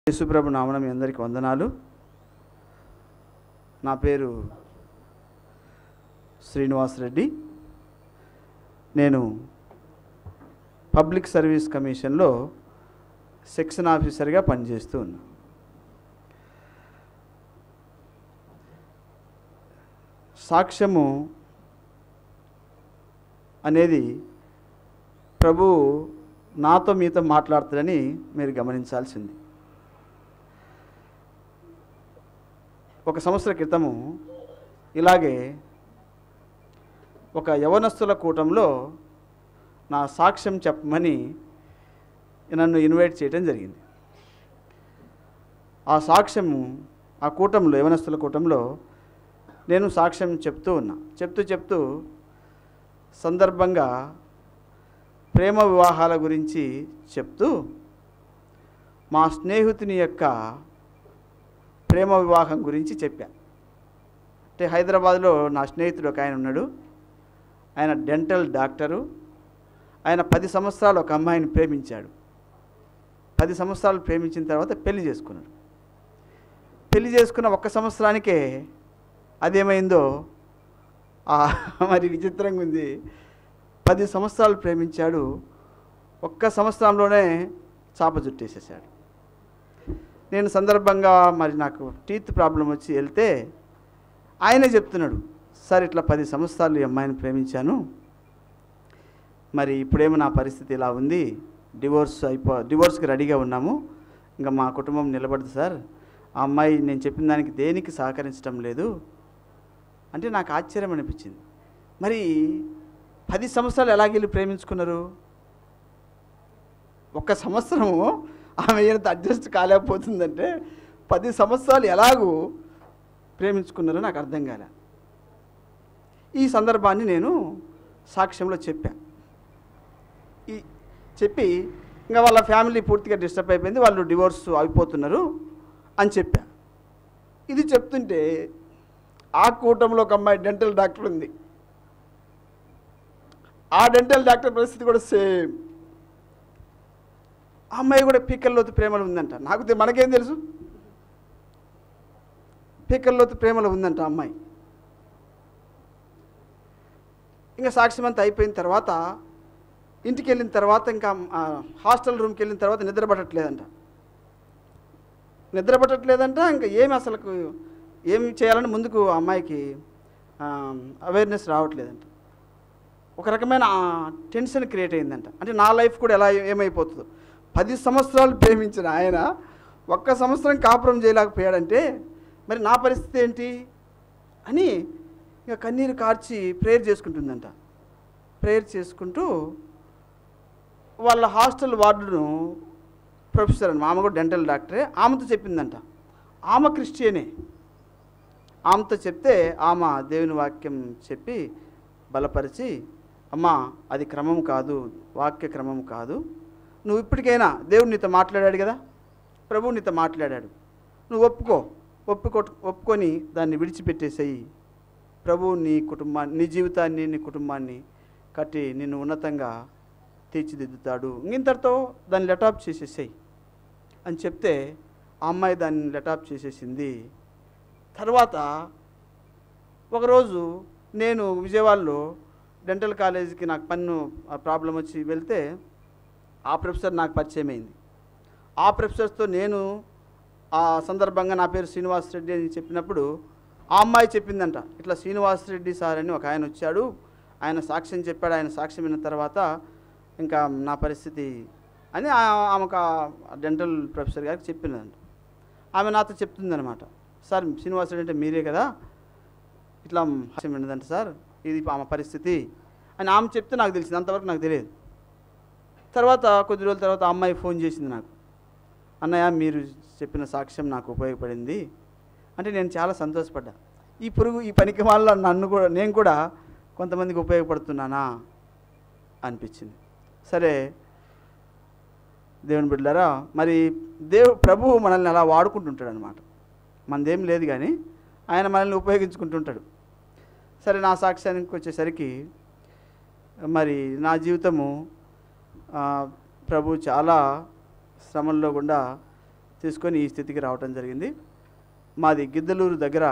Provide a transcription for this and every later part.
యేసుప్రభు నామన మీ అందరికీ వందనాలు నా పేరు శ్రీనివాస్ రెడ్డి నేను పబ్లిక్ సర్వీస్ కమిషన్లో సెక్షన్ ఆఫీసర్గా పనిచేస్తూ ఉన్నా సాక్ష్యము అనేది ప్రభు నాతో మీతో మాట్లాడుతాడని మీరు గమనించాల్సింది ఒక సంవత్సర క్రితము ఇలాగే ఒక యవనస్తుల కూటంలో నా సాక్ష్యం చెప్పమని నన్ను ఇన్వైట్ చేయడం జరిగింది ఆ సాక్ష్యము ఆ కూటంలో యవనస్తుల కూటంలో నేను సాక్ష్యం చెప్తూ ఉన్నా చెప్తూ చెప్తూ సందర్భంగా ప్రేమ వివాహాల గురించి చెప్తూ మా స్నేహితుని యొక్క ప్రేమ వివాహం గురించి చెప్పా అంటే హైదరాబాద్లో నా స్నేహితుడు ఒక ఆయన ఉన్నాడు ఆయన డెంటల్ డాక్టరు ఆయన పది సంవత్సరాలు ఒక అమ్మాయిని ప్రేమించాడు పది సంవత్సరాలు ప్రేమించిన తర్వాత పెళ్లి చేసుకున్నాడు పెళ్లి చేసుకున్న ఒక్క సంవత్సరానికే అదేమైందో ఆ మరి విచిత్రంగా ఉంది పది సంవత్సరాలు ప్రేమించాడు ఒక్క సంవత్సరంలోనే చాప చుట్టేసేసాడు నేను సందర్భంగా మరి నాకు టీత్ ప్రాబ్లం వచ్చి వెళ్తే ఆయనే చెప్తున్నాడు సార్ ఇట్లా పది సంవత్సరాలు ఈ అమ్మాయిని ప్రేమించాను మరి ఇప్పుడేమో నా పరిస్థితి ఇలా ఉంది డివోర్స్ అయిపో డివోర్స్కి రెడీగా ఉన్నాము ఇంకా మా కుటుంబం నిలబడదు సార్ ఆ అమ్మాయి నేను చెప్పిన దానికి దేనికి సహకరించడం లేదు అంటే నాకు ఆశ్చర్యం అనిపించింది మరి పది సంవత్సరాలు ఎలాగెళ్ళి ప్రేమించుకున్నారు ఒక్క సంవత్సరము ఆమె ఈయనతో అడ్జస్ట్ కాలేకపోతుందంటే పది సంవత్సరాలు ఎలాగూ ప్రేమించుకున్నారో నాకు అర్థం కాలే ఈ సందర్భాన్ని నేను సాక్ష్యంలో చెప్పా ఈ చెప్పి ఇంకా వాళ్ళ ఫ్యామిలీ పూర్తిగా డిస్టర్బ్ అయిపోయింది వాళ్ళు డివోర్స్ అయిపోతున్నారు అని చెప్పా ఇది చెప్తుంటే ఆ కూటంలో ఒక అమ్మాయి డెంటల్ డాక్టర్ ఉంది ఆ డెంటల్ డాక్టర్ పరిస్థితి కూడా సేమ్ ఆ అమ్మాయి కూడా పీకల్లోతు ప్రేమలో ఉందంట నాకు తె- మనకేం తెలుసు పీకల్లోతు ప్రేమలో ఉందంట ఆ అమ్మాయి ఇంకా సాక్ష్యం అంతా అయిపోయిన తర్వాత ఇంటికి వెళ్ళిన తర్వాత ఇంకా ఆ, హాస్టల్ రూమ్కి వెళ్ళిన తర్వాత నిద్ర పట్టట్లేదంట నిద్ర పట్టట్లేదంట ఇంకా ఏమి అసలు ఏమి చేయాలని ముందుకు ఆ అమ్మాయికి అవేర్నెస్ రావట్లేదంట ఒక రకమైన టెన్షన్ క్రియేట్ అయిందంట అంటే నా లైఫ్ కూడా ఎలా ఏమైపోతుందో పది సంవత్సరాలు ప్రేమించిన ఆయన ఒక్క సంవత్సరం కాపురం చేయలేకపోయాడంటే మరి నా పరిస్థితి ఏంటి అని ఇక కన్నీరు కార్చి ప్రేయర్ చేసుకుంటుందంట ప్రేయర్ చేసుకుంటూ వాళ్ళ హాస్టల్ వార్డును ప్రొఫెసర్ అని ఆమె కూడా డెంటల్ డాక్టరే ఆమెతో చెప్పిందంట ఆమె క్రిస్టియనే ఆమెతో చెప్తే ఆమె దేవుని వాక్యం చెప్పి బలపరిచి అమ్మా అది క్రమం కాదు వాక్య క్రమం కాదు నువ్వు ఇప్పటికైనా దేవుడు నీతో మాట్లాడాడు కదా ప్రభువు నీతో మాట్లాడాడు నువ్వు ఒప్పుకో ఒప్పుకో ఒప్పుకొని దాన్ని విడిచిపెట్టేసేయి ప్రభువు నీ కుటుంబాన్ని నీ జీవితాన్ని నీ కుటుంబాన్ని కట్టి నిన్ను ఉన్నతంగా తీర్చిదిద్దుతాడు ఇంతటితో దాన్ని లెటాప్ చేసేసేయి అని చెప్తే ఆ అమ్మాయి దాన్ని లెటాప్ చేసేసింది తర్వాత ఒకరోజు నేను విజయవాడలో డెంటల్ కాలేజీకి నాకు పన్ను ప్రాబ్లం వచ్చి వెళ్తే ఆ ప్రొఫెసర్ నాకు పరిచయం అయింది ఆ ప్రొఫెసర్స్తో నేను ఆ సందర్భంగా నా పేరు శ్రీనివాస్ రెడ్డి అని చెప్పినప్పుడు ఆ అమ్మాయి చెప్పిందంట ఇట్లా శ్రీనివాస్ రెడ్డి సార్ అని ఒక ఆయన వచ్చాడు ఆయన సాక్ష్యం చెప్పాడు ఆయన సాక్ష్యం విన్న తర్వాత ఇంకా నా పరిస్థితి అని ఆ- ఆమెకు ఆ డెంటల్ ప్రొఫెసర్ గారికి చెప్పిందంట ఆమె నాతో చెప్తుందనమాట సార్ శ్రీనివాస్ రెడ్డి అంటే మీరే కదా ఇట్లా హాస్యం విన్నదంట సార్ ఇది ఆమె పరిస్థితి అని ఆమె చెప్తే నాకు తెలిసింది అంతవరకు నాకు తెలియదు తర్వాత కొద్ది రోజుల తర్వాత ఆ అమ్మాయి ఫోన్ చేసింది నాకు అన్నయ్య మీరు చెప్పిన సాక్ష్యం నాకు ఉపయోగపడింది అంటే నేను చాలా సంతోషపడ్డా ఈ పురుగు ఈ పనికి వాళ్ళ నన్ను కూడా నేను కూడా కొంతమందికి ఉపయోగపడుతున్నానా అనిపించింది సరే దేవుని బిడ్డలారా మరి దేవు ప్రభువు మనల్ని అలా వాడుకుంటుంటాడు అనమాట మనదేం లేదు కానీ ఆయన మనల్ని ఉపయోగించుకుంటుంటాడు సరే నా సాక్ష్యానికి వచ్చేసరికి మరి నా జీవితము ఆ, ప్రభు చాలా శ్రమల్లో గుండా తీసుకొని ఈ స్థితికి రావటం జరిగింది మాది గిద్దలూరు దగ్గర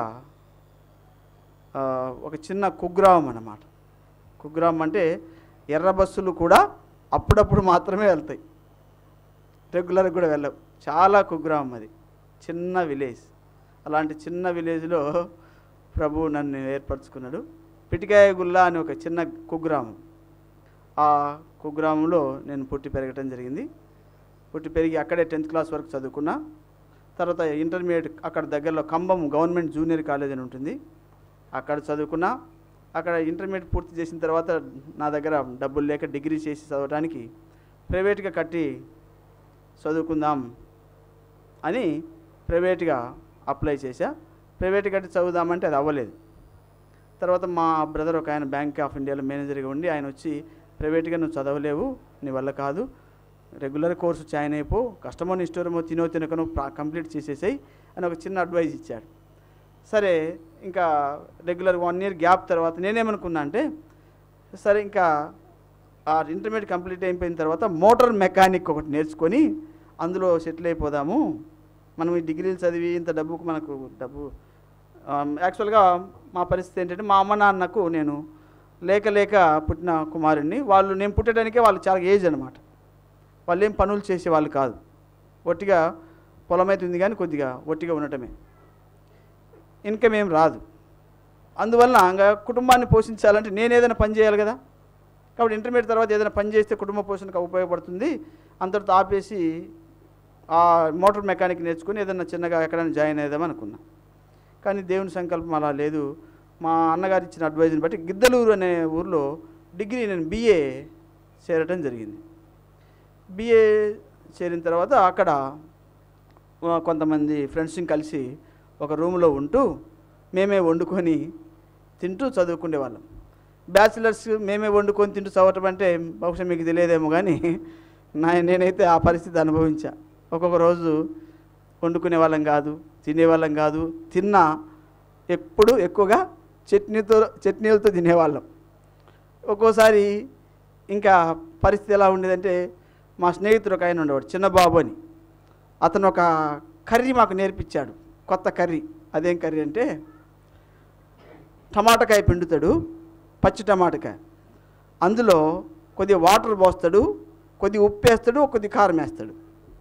ఆ, ఒక చిన్న కుగ్రామం అన్నమాట కుగ్రామం అంటే ఎర్ర బస్సులు కూడా అప్పుడప్పుడు మాత్రమే వెళ్తాయి రెగ్యులర్గా కూడా వెళ్ళవు చాలా కుగ్రామం అది చిన్న విలేజ్ అలాంటి చిన్న విలేజ్లో ప్రభు నన్ను ఏర్పరచుకున్నాడు పిటికాయ గుల్లా అని ఒక చిన్న కుగ్రామం ఆ కుగ్రామంలో నేను పుట్టి పెరగటం జరిగింది పుట్టి పెరిగి అక్కడే టెన్త్ క్లాస్ వరకు చదువుకున్నా తర్వాత ఇంటర్మీడియట్ అక్కడ దగ్గరలో కంబం గవర్నమెంట్ జూనియర్ కాలేజ్ అని ఉంటుంది అక్కడ చదువుకున్నా అక్కడ ఇంటర్మీడియట్ పూర్తి చేసిన తర్వాత నా దగ్గర డబ్బులు లేక డిగ్రీ చేసి చదవడానికి ప్రైవేట్గా కట్టి చదువుకుందాం అని ప్రైవేట్గా అప్లై చేశా ప్రైవేట్ కట్టి చదువుదామంటే అది అవ్వలేదు తర్వాత మా బ్రదర్ ఒక ఆయన బ్యాంక్ ఆఫ్ ఇండియాలో మేనేజర్గా ఉండి ఆయన వచ్చి ప్రైవేట్గా నువ్వు చదవలేవు నీ వల్ల కాదు రెగ్యులర్ కోర్సు జాయిన్ అయిపో కష్టమో నీ ఇష్టమో తినో తినకనో కంప్లీట్ చేసేసాయి అని ఒక చిన్న అడ్వైజ్ ఇచ్చాడు సరే ఇంకా రెగ్యులర్ వన్ ఇయర్ గ్యాప్ తర్వాత నేనేమనుకున్నా అంటే సరే ఇంకా ఆ ఇంటర్మీడియట్ కంప్లీట్ అయిపోయిన తర్వాత మోటార్ మెకానిక్ ఒకటి నేర్చుకొని అందులో సెటిల్ అయిపోదాము మనం ఈ డిగ్రీలు చదివి ఇంత డబ్బుకు మనకు డబ్బు యాక్చువల్గా మా పరిస్థితి ఏంటంటే మా అమ్మ నాన్నకు నేను లేక లేక పుట్టిన కుమారుడిని వాళ్ళు నేను పుట్టడానికే వాళ్ళు చాలా ఏజ్ అనమాట వాళ్ళు ఏం పనులు చేసేవాళ్ళు కాదు ఒట్టిగా పొలం అయితే ఉంది కానీ కొద్దిగా ఒట్టిగా ఉండటమే ఇన్కమ్ ఏం రాదు అందువలన ఇంకా కుటుంబాన్ని పోషించాలంటే నేను ఏదైనా పని చేయాలి కదా కాబట్టి ఇంటర్మీడియట్ తర్వాత ఏదైనా పని చేస్తే కుటుంబ పోషణకు ఉపయోగపడుతుంది అంతటితో ఆపేసి ఆ మోటార్ మెకానిక్ నేర్చుకుని ఏదైనా చిన్నగా ఎక్కడైనా జాయిన్ అయ్యేదాం అనుకున్నా కానీ దేవుని సంకల్పం అలా లేదు మా అన్నగారు ఇచ్చిన అడ్వైజ్ని బట్టి గిద్దలూరు అనే ఊర్లో డిగ్రీ నేను బీఏ చేరటం జరిగింది బీఏ చేరిన తర్వాత అక్కడ ఆ, కొంతమంది ఫ్రెండ్స్ని కలిసి ఒక రూమ్లో ఉంటూ మేమే వండుకొని తింటూ చదువుకునే వాళ్ళం బ్యాచిలర్స్ మేమే వండుకొని తింటూ చదవటం అంటే బహుశా మీకు తెలియదేమో కానీ నా నేనైతే ఆ పరిస్థితి అనుభవించా ఒక్కొక్క రోజు వండుకునే వాళ్ళం కాదు తినేవాళ్ళం కాదు తిన్నా ఎప్పుడు ఎక్కువగా చట్నీతో చట్నీలతో తినేవాళ్ళం ఒక్కోసారి ఇంకా పరిస్థితి ఎలా ఉండేదంటే మా స్నేహితుడు ఒక ఆయన ఉండేవాడు చిన్న బాబు అని అతను ఒక కర్రీ మాకు నేర్పించాడు కొత్త కర్రీ అదేం కర్రీ అంటే టమాటకాయ పిండుతాడు పచ్చి టమాటకాయ అందులో కొద్దిగా వాటర్ పోస్తాడు కొద్దిగా ఉప్పు వేస్తాడు కొద్దిగా కారం వేస్తాడు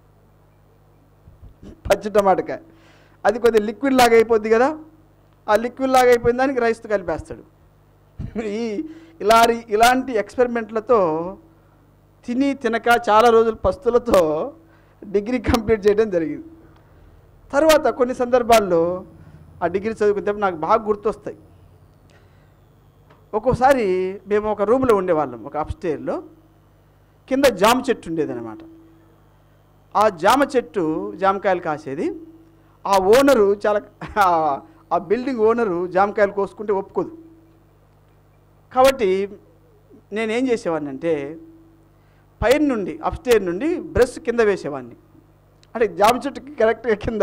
పచ్చి టమాటకాయ అది కొద్దిగా లిక్విడ్ లాగా అయిపోద్ది కదా ఆ లిక్విడ్ లాగా అయిపోయిన దానికి రైస్తో కలిపేస్తాడు ఈ ఇలా ఇలాంటి ఎక్స్పెరిమెంట్లతో తిని తినక చాలా రోజులు పస్తులతో డిగ్రీ కంప్లీట్ చేయడం జరిగింది తర్వాత కొన్ని సందర్భాల్లో ఆ డిగ్రీ చదువుకునేటప్పుడు నాకు బాగా గుర్తొస్తాయి ఒక్కోసారి మేము ఒక రూమ్లో ఉండేవాళ్ళం ఒక అప్స్టేర్లో కింద జామ చెట్టు ఉండేదన్నమాట ఆ జామ చెట్టు జామకాయలు కాసేది ఆ ఓనరు చాలా ఆ బిల్డింగ్ ఓనరు జామకాయలు కోసుకుంటే ఒప్పుకోదు కాబట్టి నేనేం చేసేవాడిని అంటే పైన నుండి అప్స్టేర్ నుండి బ్రష్ కింద వేసేవాడిని అంటే జామ చెట్టుకి కరెక్ట్గా కింద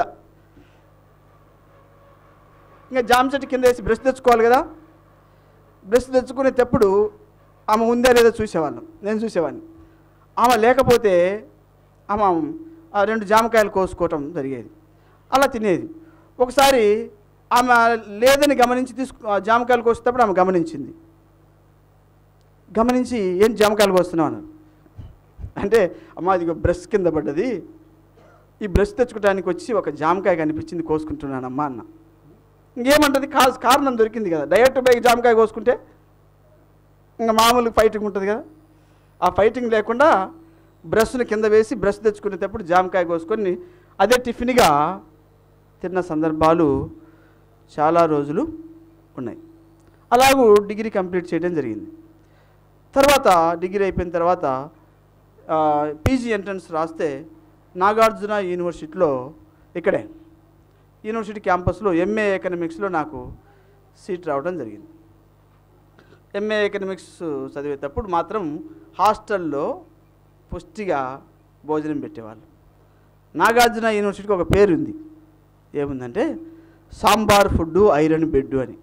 ఇంకా జామ చెట్టు కింద వేసి బ్రష్ తెచ్చుకోవాలి కదా బ్రష్ తెచ్చుకునేటప్పుడు ఆమె ఉందా లేదా చూసేవాళ్ళం నేను చూసేవాడిని ఆమె లేకపోతే ఆమె ఆ రెండు జామకాయలు కోసుకోవటం జరిగేది అలా తినేది ఒకసారి ఆమె లేదని గమనించి తీసుకు ఆ జామకాయలు కోసేటప్పుడు ఆమె గమనించింది గమనించి ఏం జామకాయలు కోస్తున్నావు అన్నారు అంటే అమ్మ అది బ్రష్ కింద పడ్డది ఈ బ్రష్ తెచ్చుకోవడానికి వచ్చి ఒక జామకాయ కనిపించింది కోసుకుంటున్నానమ్మా అన్న ఇంకేమంటది కా కారణం దొరికింది కదా డైరెక్ట్ బైక్ జామకాయ కోసుకుంటే ఇంకా మామూలు ఫైటింగ్ ఉంటుంది కదా ఆ ఫైటింగ్ లేకుండా బ్రష్ను కింద వేసి బ్రష్ తెచ్చుకునేటప్పుడు జామకాయ కోసుకొని అదే టిఫిన్గా తిన్న సందర్భాలు చాలా రోజులు ఉన్నాయి అలాగూ డిగ్రీ కంప్లీట్ చేయడం జరిగింది తర్వాత డిగ్రీ అయిపోయిన తర్వాత పీజీ ఎంట్రన్స్ రాస్తే నాగార్జున యూనివర్సిటీలో ఇక్కడే యూనివర్సిటీ క్యాంపస్లో ఎంఏ ఎకనామిక్స్లో నాకు సీట్ రావడం జరిగింది ఎంఏ ఎకనామిక్స్ చదివేటప్పుడు మాత్రం హాస్టల్లో పుష్టిగా భోజనం పెట్టేవాళ్ళు నాగార్జున యూనివర్సిటీకి ఒక పేరు ఉంది ఏముందంటే సాంబార్ ఫుడ్డు ఐరన్ బెడ్ అని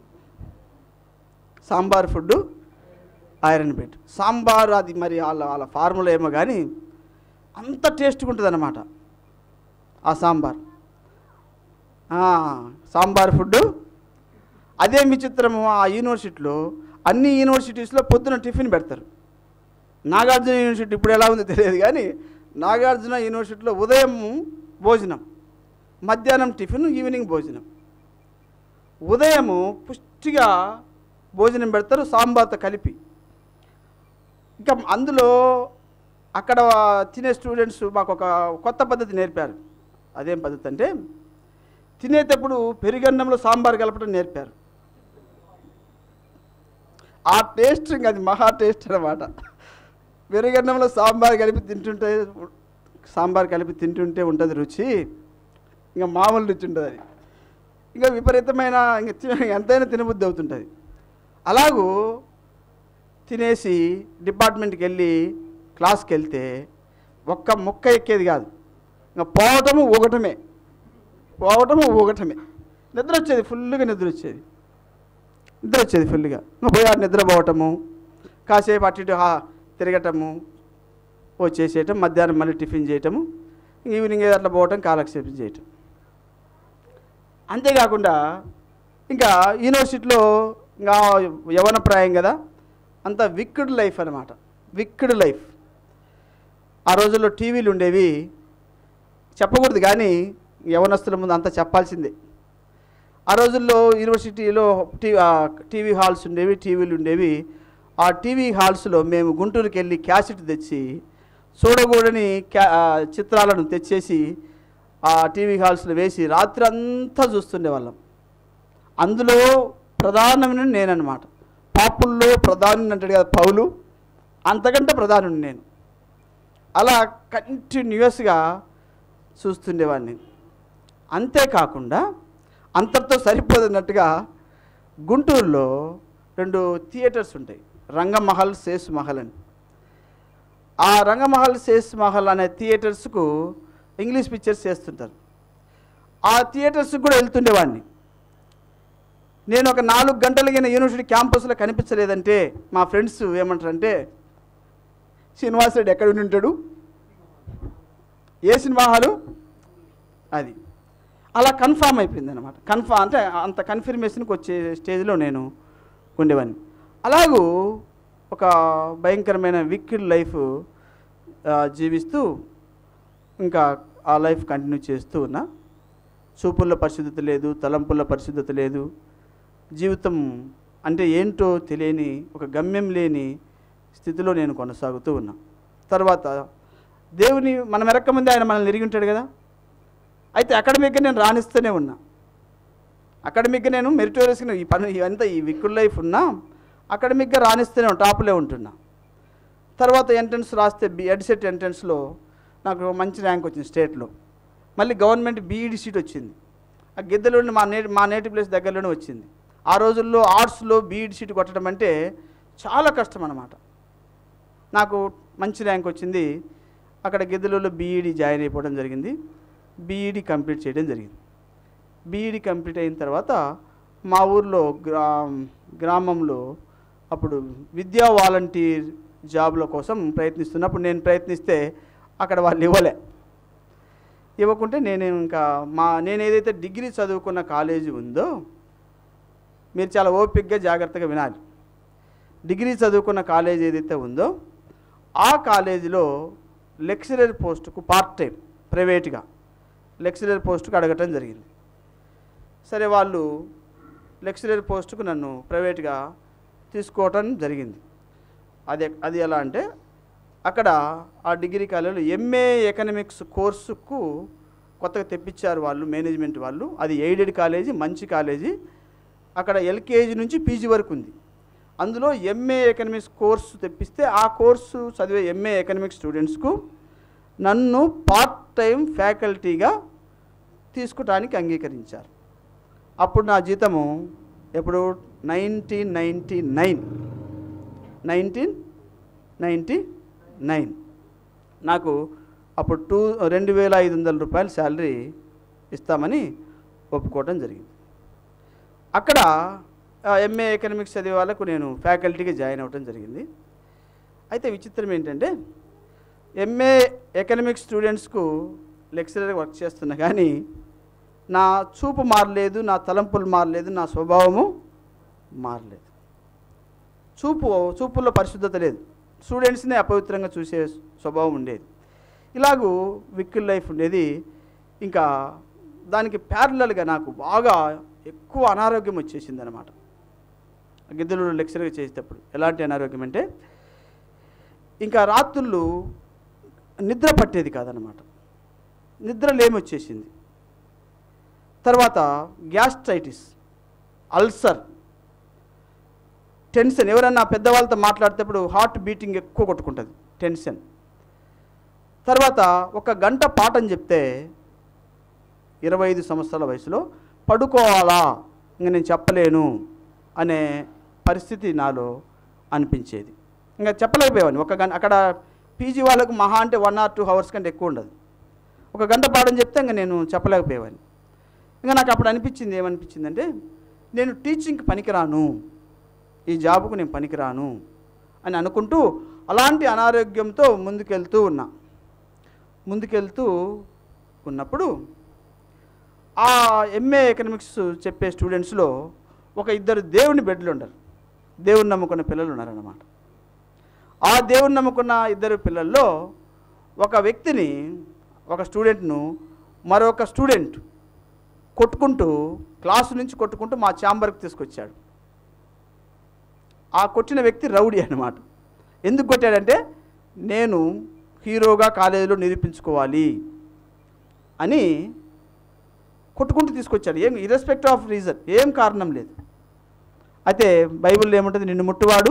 sambar food iron bed sambar అది మరి వాళ్ళ వాళ్ళ ఫార్ములా ఏమో కానీ అంత టేస్ట్గా ఉంటుంది అనమాట ఆ సాంబార్ ఆ, సాంబార్ ఫుడ్ అదే విచిత్రము ఆ యూనివర్సిటీలో అన్ని యూనివర్సిటీస్లో పొద్దున టిఫిన్ పెడతారు నాగార్జున యూనివర్సిటీ ఇప్పుడు ఎలా ఉందో తెలియదు కానీ నాగార్జున యూనివర్సిటీలో ఉదయం భోజనం మధ్యాహ్నం టిఫిన్ ఈవినింగ్ భోజనం ఉదయము పుష్టిగా భోజనం పెడతారు సాంబార్తో కలిపి ఇంకా అందులో అక్కడ తినే స్టూడెంట్స్ మాకు ఒక కొత్త పద్ధతి నేర్పారు అదేం పద్ధతి అంటే తినేటప్పుడు పెరుగన్నంలో సాంబార్ కలపడం నేర్పారు ఆ టేస్ట్ ఇంకా అది మహా టేస్ట్ అనమాట పెరుగన్నంలో సాంబార్ కలిపి తింటుంటే సాంబార్ కలిపి తింటుంటే ఉంటుంది రుచి ఇంకా మామూలు రుచి ఉంటుంది అది ఇంకా విపరీతమైన ఇంకా తి- ఎంతైనా తినబుద్ధి అవుతుంటుంది అలాగూ తినేసి డిపార్ట్మెంట్కి వెళ్ళి క్లాస్కి వెళ్తే ఒక్క ముక్క ఎక్కేది కాదు ఇంకా పోవటము ఊగటమే పోవటము ఊగటమే నిద్ర వచ్చేది ఫుల్గా నిద్ర వచ్చేది నిద్ర వచ్చేది ఫుల్గా ఇంకా పోయి ఆడ నిద్రపోవటము కాసేపు అటు ఇటు హా తిరగటము వచ్చేసేయటం మధ్యాహ్నం మళ్ళీ టిఫిన్ చేయటము ఈవినింగ్ ఏదో అట్లా పోవటం కాలక్షేపం చేయటం అంతేకాకుండా ఇంకా యూనివర్సిటీలో ఇంకా యవనప్రాయం కదా అంత విక్డ్ లైఫ్ అనమాట విక్డ్ లైఫ్ ఆ రోజుల్లో టీవీలు ఉండేవి చెప్పకూడదు కానీ యవనస్తుల ముందు అంతా చెప్పాల్సిందే ఆ రోజుల్లో యూనివర్సిటీలో టీ ఆ, టీవీ హాల్స్ ఉండేవి టీవీలు ఉండేవి ఆ టీవీ హాల్స్లో మేము గుంటూరుకి వెళ్ళి క్యాసెట్ తెచ్చి చూడకూడని క్యా ఆ, చిత్రాలను తెచ్చేసి ఆ టీవీ హాల్స్లో వేసి రాత్రి అంతా చూస్తుండేవాళ్ళం అందులో ప్రధానమైన నేనన్నమాట పాపుల్లో ప్రధాని అంటాడు కదా పౌలు అంతకంటే ప్రధాని నేను అలా కంటిన్యూస్గా చూస్తుండేవాడిని అంతేకాకుండా అంతటితో సరిపోదన్నట్టుగా గుంటూరులో రెండు థియేటర్స్ ఉంటాయి రంగమహల్ శేష్ మహల్ అని ఆ రంగమహల్ శేష్ మహల్ అనే థియేటర్స్కు ఇంగ్లీష్ పిక్చర్స్ చేస్తుంటారు ఆ థియేటర్స్కి కూడా వెళ్తుండేవాడిని నేను ఒక నాలుగు గంటలకి యూనివర్సిటీ క్యాంపస్లో కనిపించలేదంటే మా ఫ్రెండ్స్ ఏమంటారంటే శ్రీనివాసరెడ్డి ఎక్కడ ఉండి ఉంటాడు ఏ సినిమా హాలు అది అలా కన్ఫామ్ అయిపోయింది అనమాట కన్ఫామ్ అంటే అంత కన్ఫర్మేషన్కి వచ్చే స్టేజ్లో నేను ఉండేవాడిని అలాగూ ఒక భయంకరమైన విక్కిడ్ లైఫ్ ఆ, జీవిస్తూ ఇంకా ఆ లైఫ్ కంటిన్యూ చేస్తూ ఉన్నా చూపుల్లో పరిశుద్ధత లేదు తలంపుల్లో పరిశుద్ధత లేదు జీవితం అంటే ఏంటో తెలియని ఒక గమ్యం లేని స్థితిలో నేను కొనసాగుతూ ఉన్నా తర్వాత దేవుని మనం ఎరక్కముందే ఆయన మనల్ని ఎరిగి ఉంటాడు కదా అయితే అకాడమిక్గా నేను రాణిస్తూనే ఉన్నా అకాడమిక్గా నేను మెరిటోరియస్గా ఈ పని ఇవంతా ఈ విక్కుడ్ లైఫ్ ఉన్నా అకాడమిక్గా రాణిస్తూనే ఉన్నా, టాప్లో ఉంటున్నా తర్వాత ఎంట్రన్స్ రాస్తే బి ఎడ్సెట్ ఎంట్రన్స్లో నాకు మంచి ర్యాంక్ వచ్చింది స్టేట్లో మళ్ళీ గవర్నమెంట్ బీఈడి సీట్ వచ్చింది ఆ గిద్దెలోని మా నేటి మా నేటివ్ ప్లేస్ దగ్గరలోనే వచ్చింది ఆ రోజుల్లో ఆర్ట్స్లో బీఈడి సీట్ కొట్టడం అంటే చాలా కష్టం అన్నమాట నాకు మంచి ర్యాంక్ వచ్చింది అక్కడ గిద్దెలలో బీఈడి జాయిన్ అయిపోవడం జరిగింది బీఈడి కంప్లీట్ చేయడం జరిగింది బీఈడి కంప్లీట్ అయిన తర్వాత మా ఊర్లో గ్రా గ్రామంలో అప్పుడు విద్యా వాలంటీర్ జాబ్ల కోసం ప్రయత్నిస్తున్నప్పుడు నేను ప్రయత్నిస్తే అక్కడ వాళ్ళు ఇవ్వలే ఇవ్వకుంటే నేను ఇంకా మా నేను ఏదైతే డిగ్రీ చదువుకున్న కాలేజీ ఉందో మీరు చాలా ఓపికగా జాగ్రత్తగా వినాలి డిగ్రీ చదువుకున్న కాలేజ్ ఏదైతే ఉందో ఆ కాలేజీలో లెక్చరర్ పోస్టుకు పార్ట్ టైం ప్రైవేట్గా లెక్చరర్ పోస్టుకు అడగటం జరిగింది సరే వాళ్ళు లెక్చరర్ పోస్టుకు నన్ను ప్రైవేట్గా తీసుకోవటం జరిగింది అది అది ఎలా అంటే అక్కడ ఆ డిగ్రీ కాలేజీలో ఎంఏ ఎకనామిక్స్ కోర్సుకు కొత్తగా తెప్పించారు వాళ్ళు మేనేజ్మెంట్ వాళ్ళు అది ఎయిడెడ్ కాలేజీ మంచి కాలేజీ అక్కడ ఎల్కేజీ నుంచి పీజీ వరకు ఉంది అందులో ఎంఏ ఎకనామిక్స్ కోర్సు తెప్పిస్తే ఆ కోర్సు చదివే ఎంఏ ఎకనామిక్స్ స్టూడెంట్స్కు నన్ను పార్ట్ టైం ఫ్యాకల్టీగా తీసుకోవటానికి అంగీకరించారు అప్పుడు నా జీతము ఎప్పుడు nineteen ninety nine nineteen ninety nine నాకు అప్పుడు టూ రెండు వేల ఐదు వందల రూపాయల శాలరీ ఇస్తామని ఒప్పుకోవడం జరిగింది అక్కడ ఎంఏ ఎకనామిక్స్ చదివే వాళ్ళకు నేను ఫ్యాకల్టీగా జాయిన్ అవ్వడం జరిగింది అయితే విచిత్రం ఏంటంటే ఎంఏ ఎకనామిక్స్ స్టూడెంట్స్కు లెక్చరర్ వర్క్ చేస్తున్నా కానీ నా చూపు మారలేదు నా తలంపులు మారలేదు నా స్వభావము మారలేదు చూపు చూపుల్లో పరిశుద్ధత లేదు స్టూడెంట్స్ని అపవిత్రంగా చూసే స్వభావం ఉండేది ఇలాగూ విక్కిల్ లైఫ్ ఉండేది ఇంకా దానికి ప్యారలల్గా నాకు బాగా ఎక్కువ అనారోగ్యం వచ్చేసింది అనమాట గిద్దలూరు లెక్చర్గా చేసేటప్పుడు ఎలాంటి అనారోగ్యం అంటే ఇంకా రాత్రుళ్ళు నిద్ర పట్టేది కాదనమాట నిద్ర లేమి వచ్చేసింది తర్వాత గ్యాస్ట్రైటిస్ అల్సర్ టెన్షన్ ఎవరైనా పెద్దవాళ్ళతో మాట్లాడేటప్పుడు హార్ట్ బీటింగ్ ఎక్కువ కొట్టుకుంటుంది టెన్షన్ తర్వాత ఒక గంట పాఠం చెప్తే ఇరవై ఐదు సంవత్సరాల వయసులో పడుకోవాలా ఇంక నేను చెప్పలేను అనే పరిస్థితి నాలో అనిపించేది ఇంకా చెప్పలేకపోయేవాడిని ఒక గంట అక్కడ పీజీ వాళ్ళకు మహా అంటే వన్ ఆర్ టూ అవర్స్ కంటే ఎక్కువ ఉండదు ఒక గంట పాఠం చెప్తే ఇంకా నేను చెప్పలేకపోయేవాడిని ఇంకా నాకు అప్పుడు అనిపించింది ఏమనిపించిందంటే నేను టీచింగ్కి పనికిరాను ఈ జాబుకు నేను పనికిరాను అని అనుకుంటూ అలాంటి అనారోగ్యంతో ముందుకెళ్తూ ఉన్నా ముందుకెళ్తూ ఉన్నప్పుడు ఆ ఎంఏ ఎకనామిక్స్ చెప్పే స్టూడెంట్స్లో ఒక ఇద్దరు దేవుని బిడ్డలు ఉండరు దేవుని నమ్ముకున్న పిల్లలు ఉన్నారన్నమాట ఆ దేవుని నమ్ముకున్న ఇద్దరు పిల్లల్లో ఒక వ్యక్తిని ఒక స్టూడెంట్ను మరొక స్టూడెంట్ కొట్టుకుంటూ క్లాసు నుంచి కొట్టుకుంటూ మా ఛాంబర్కి తీసుకొచ్చాడు ఆ కొట్టిన వ్యక్తి రౌడీ అన్నమాట ఎందుకు కొట్టాడంటే నేను హీరోగా కాలేజీలో నిరూపించుకోవాలి అని కొట్టుకుంటూ తీసుకొచ్చాడు ఏం ఇర్రెస్పెక్ట్ ఆఫ్ రీజన్ ఏం కారణం లేదు అయితే బైబిల్లో ఏముంటుంది నిన్ను ముట్టువాడు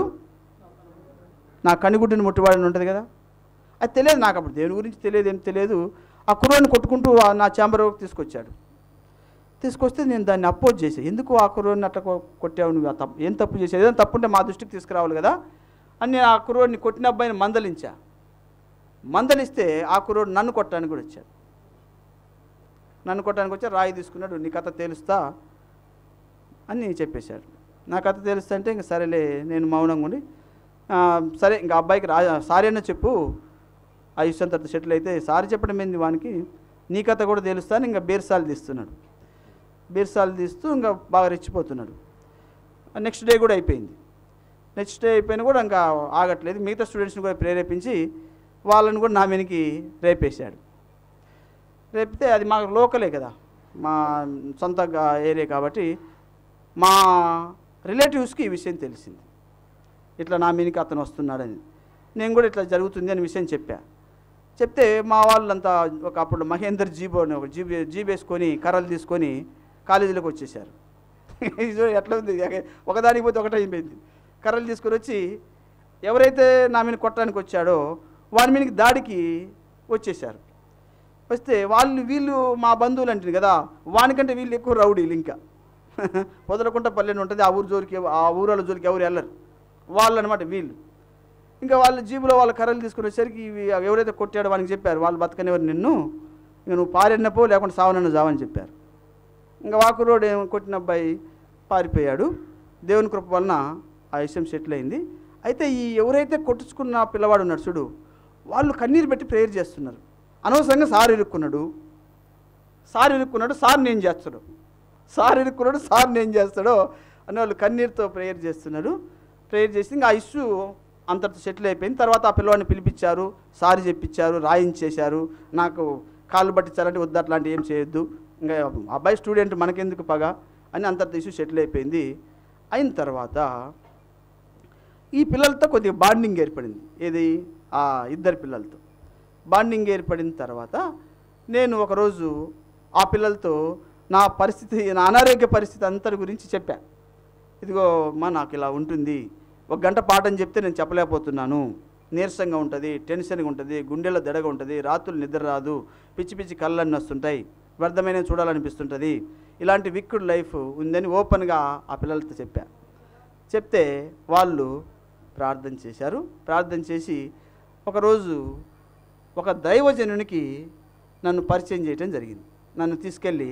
నా కనిగుడ్డిని ముట్టువాడు అని ఉంటుంది కదా అది తెలియదు నాకు అప్పుడు దేవుని గురించి తెలియదు ఏం తెలియదు ఆ కుర్రోని కొట్టుకుంటూ ఆ నా ఛాంబర్ తీసుకొచ్చాడు తీసుకొస్తే నేను దాన్ని అపోజ్ చేశాను ఎందుకు ఆ కుర్రోడిని అట్లా కొ- కొట్టావు నువ్వు ఆ తప్పు ఏం తప్పు చేసావు ఏదైనా తప్పు ఉంటే మా దృష్టికి తీసుకురావాలి కదా అని నేను ఆ కుర్రోడిని కొట్టిన అబ్బాయిని మందలించా మందలిస్తే ఆ కుర్రోడు నన్ను కొట్టడానికి కూడా వచ్చాడు నన్ను కొట్టడానికి వచ్చి రాయి తీసుకున్నాడు నీ కథ తేలుస్తా అని చెప్పేశాడు నా కథ తెలుస్తా అంటే ఇంక సరేలే నేను మౌనంగా ఉండి "ఆ, సరే ఇంకా అబ్బాయికి రా సారీ అన్న చెప్పు ఆ ఇష్టం తర్వాత సెటిల్ అయితే సారీ చెప్పడం ఏంది వానికి నీ కథ కూడా తెలుస్తాను ఇంకా బీర్సాలు తీస్తున్నాడు బీర్సాలు తీస్తూ ఇంకా బాగా రెచ్చిపోతున్నాడు నెక్స్ట్ డే కూడా అయిపోయింది నెక్స్ట్ డే అయిపోయినా కూడా ఇంకా ఆగట్లేదు మిగతా స్టూడెంట్స్ని కూడా ప్రేరేపించి వాళ్ళని కూడా నా వెనక్కి రేపేశాడు రేపితే అది మాకు లోకలే కదా మా సొంత గా- ఏరియా కాబట్టి మా రిలేటివ్స్కి ఈ విషయం తెలిసింది ఇట్లా నా మీనికి అతను వస్తున్నాడని నేను కూడా ఇట్లా జరుగుతుంది అని విషయం చెప్పా చెప్తే మా వాళ్ళంతా ఒక అప్పుడు మహేందర్ జీబో అని ఒక జీబీ జీబ్ వేసుకొని కర్రలు తీసుకొని కాలేజీలోకి వచ్చేసారు ఇది చూడు ఎట్లా ఉంది ఒకదానికి పోతే ఒకటే అయిపోయింది కర్రలు తీసుకొని వచ్చి ఎవరైతే నా మీద కొట్టడానికి వచ్చాడో వాని మీదకి దాడికి వచ్చేసారు వస్తే వాళ్ళు వీళ్ళు మా బంధువులు అంటుంది కదా వానికంటే వీళ్ళు ఎక్కువ రౌడీలు ఇంకా పొదలకుంట పల్లెని ఉంటుంది ఆ ఊరు జోలికి ఎవ- ఆ ఊరాల జోలికి ఎవరు వెళ్ళరు వాళ్ళు అనమాట వీళ్ళు ఇంకా వాళ్ళ జీబులో వాళ్ళ కర్రలు తీసుకుని వచ్చేసరికి ఇవి ఎవరైతే కొట్టాడో వానికి చెప్పారు వాళ్ళు బతకనివ్వరు నిన్ను ఇంక నువ్వు పారినపో లేకుంటే సావనన్ను జావని చెప్పారు ఇంకా వాకురోడు ఏం కొట్టిన అబ్బాయి పారిపోయాడు దేవుని కృప వలన ఆ విషయం సెటిల్ అయింది అయితే ఈ ఎవరైతే కొట్టించుకున్న పిల్లవాడు ఉన్నాడు చూడు వాళ్ళు కన్నీరు పెట్టి ప్రేయర్ చేస్తున్నారు అనవసరంగా సార్ ఇరుక్కున్నాడు సార్ ఇరుక్కున్నాడు సార్ నేను చేస్తాడు సార్ ఇరుక్కున్నాడు సార్ నేను చేస్తాడో అని వాళ్ళు కన్నీరుతో ప్రేయర్ చేస్తున్నారు ప్రేయర్ చేసి ఇంకా ఆ ఇష్యూ అంతటితో సెటిల్ అయిపోయింది తర్వాత ఆ పిల్లవాడిని పిలిపించారు సారీ చెప్పించారు రాయించేశారు నాకు కాళ్ళు పట్టించాలంటే వద్దు అట్లాంటి ఏం చేయొద్దు ఇంకా అబ్బాయి స్టూడెంట్ మనకెందుకు పగ అని అంతటితో ఇష్యూ సెటిల్ అయిపోయింది అయిన తర్వాత ఈ పిల్లలతో కొద్దిగా బాండింగ్ ఏర్పడింది ఏది ఆ ఇద్దరు పిల్లలతో బాండింగ్ ఏర్పడిన తర్వాత నేను ఒకరోజు ఆ పిల్లలతో నా పరిస్థితి నా అనారోగ్య పరిస్థితి అంతటి గురించి చెప్పా ఇదిగో అమ్మా నాకు ఇలా ఉంటుంది ఒక గంట పాఠం చెప్తే నేను చెప్పలేకపోతున్నాను నీరసంగా ఉంటుంది టెన్షన్గా ఉంటుంది గుండెలో దడగా ఉంటుంది రాత్రులు నిద్ర రాదు పిచ్చి పిచ్చి కళ్ళన్నీ వస్తుంటాయి వ్యర్థమైన చూడాలనిపిస్తుంటుంది ఇలాంటి విక్కుడ్ లైఫ్ ఉందని ఓపెన్గా ఆ పిల్లలతో చెప్పా చెప్తే వాళ్ళు ప్రార్థన చేశారు ప్రార్థన చేసి ఒకరోజు ఒక దైవజనునికి నన్ను పరిచయం చేయటం జరిగింది నన్ను తీసుకెళ్ళి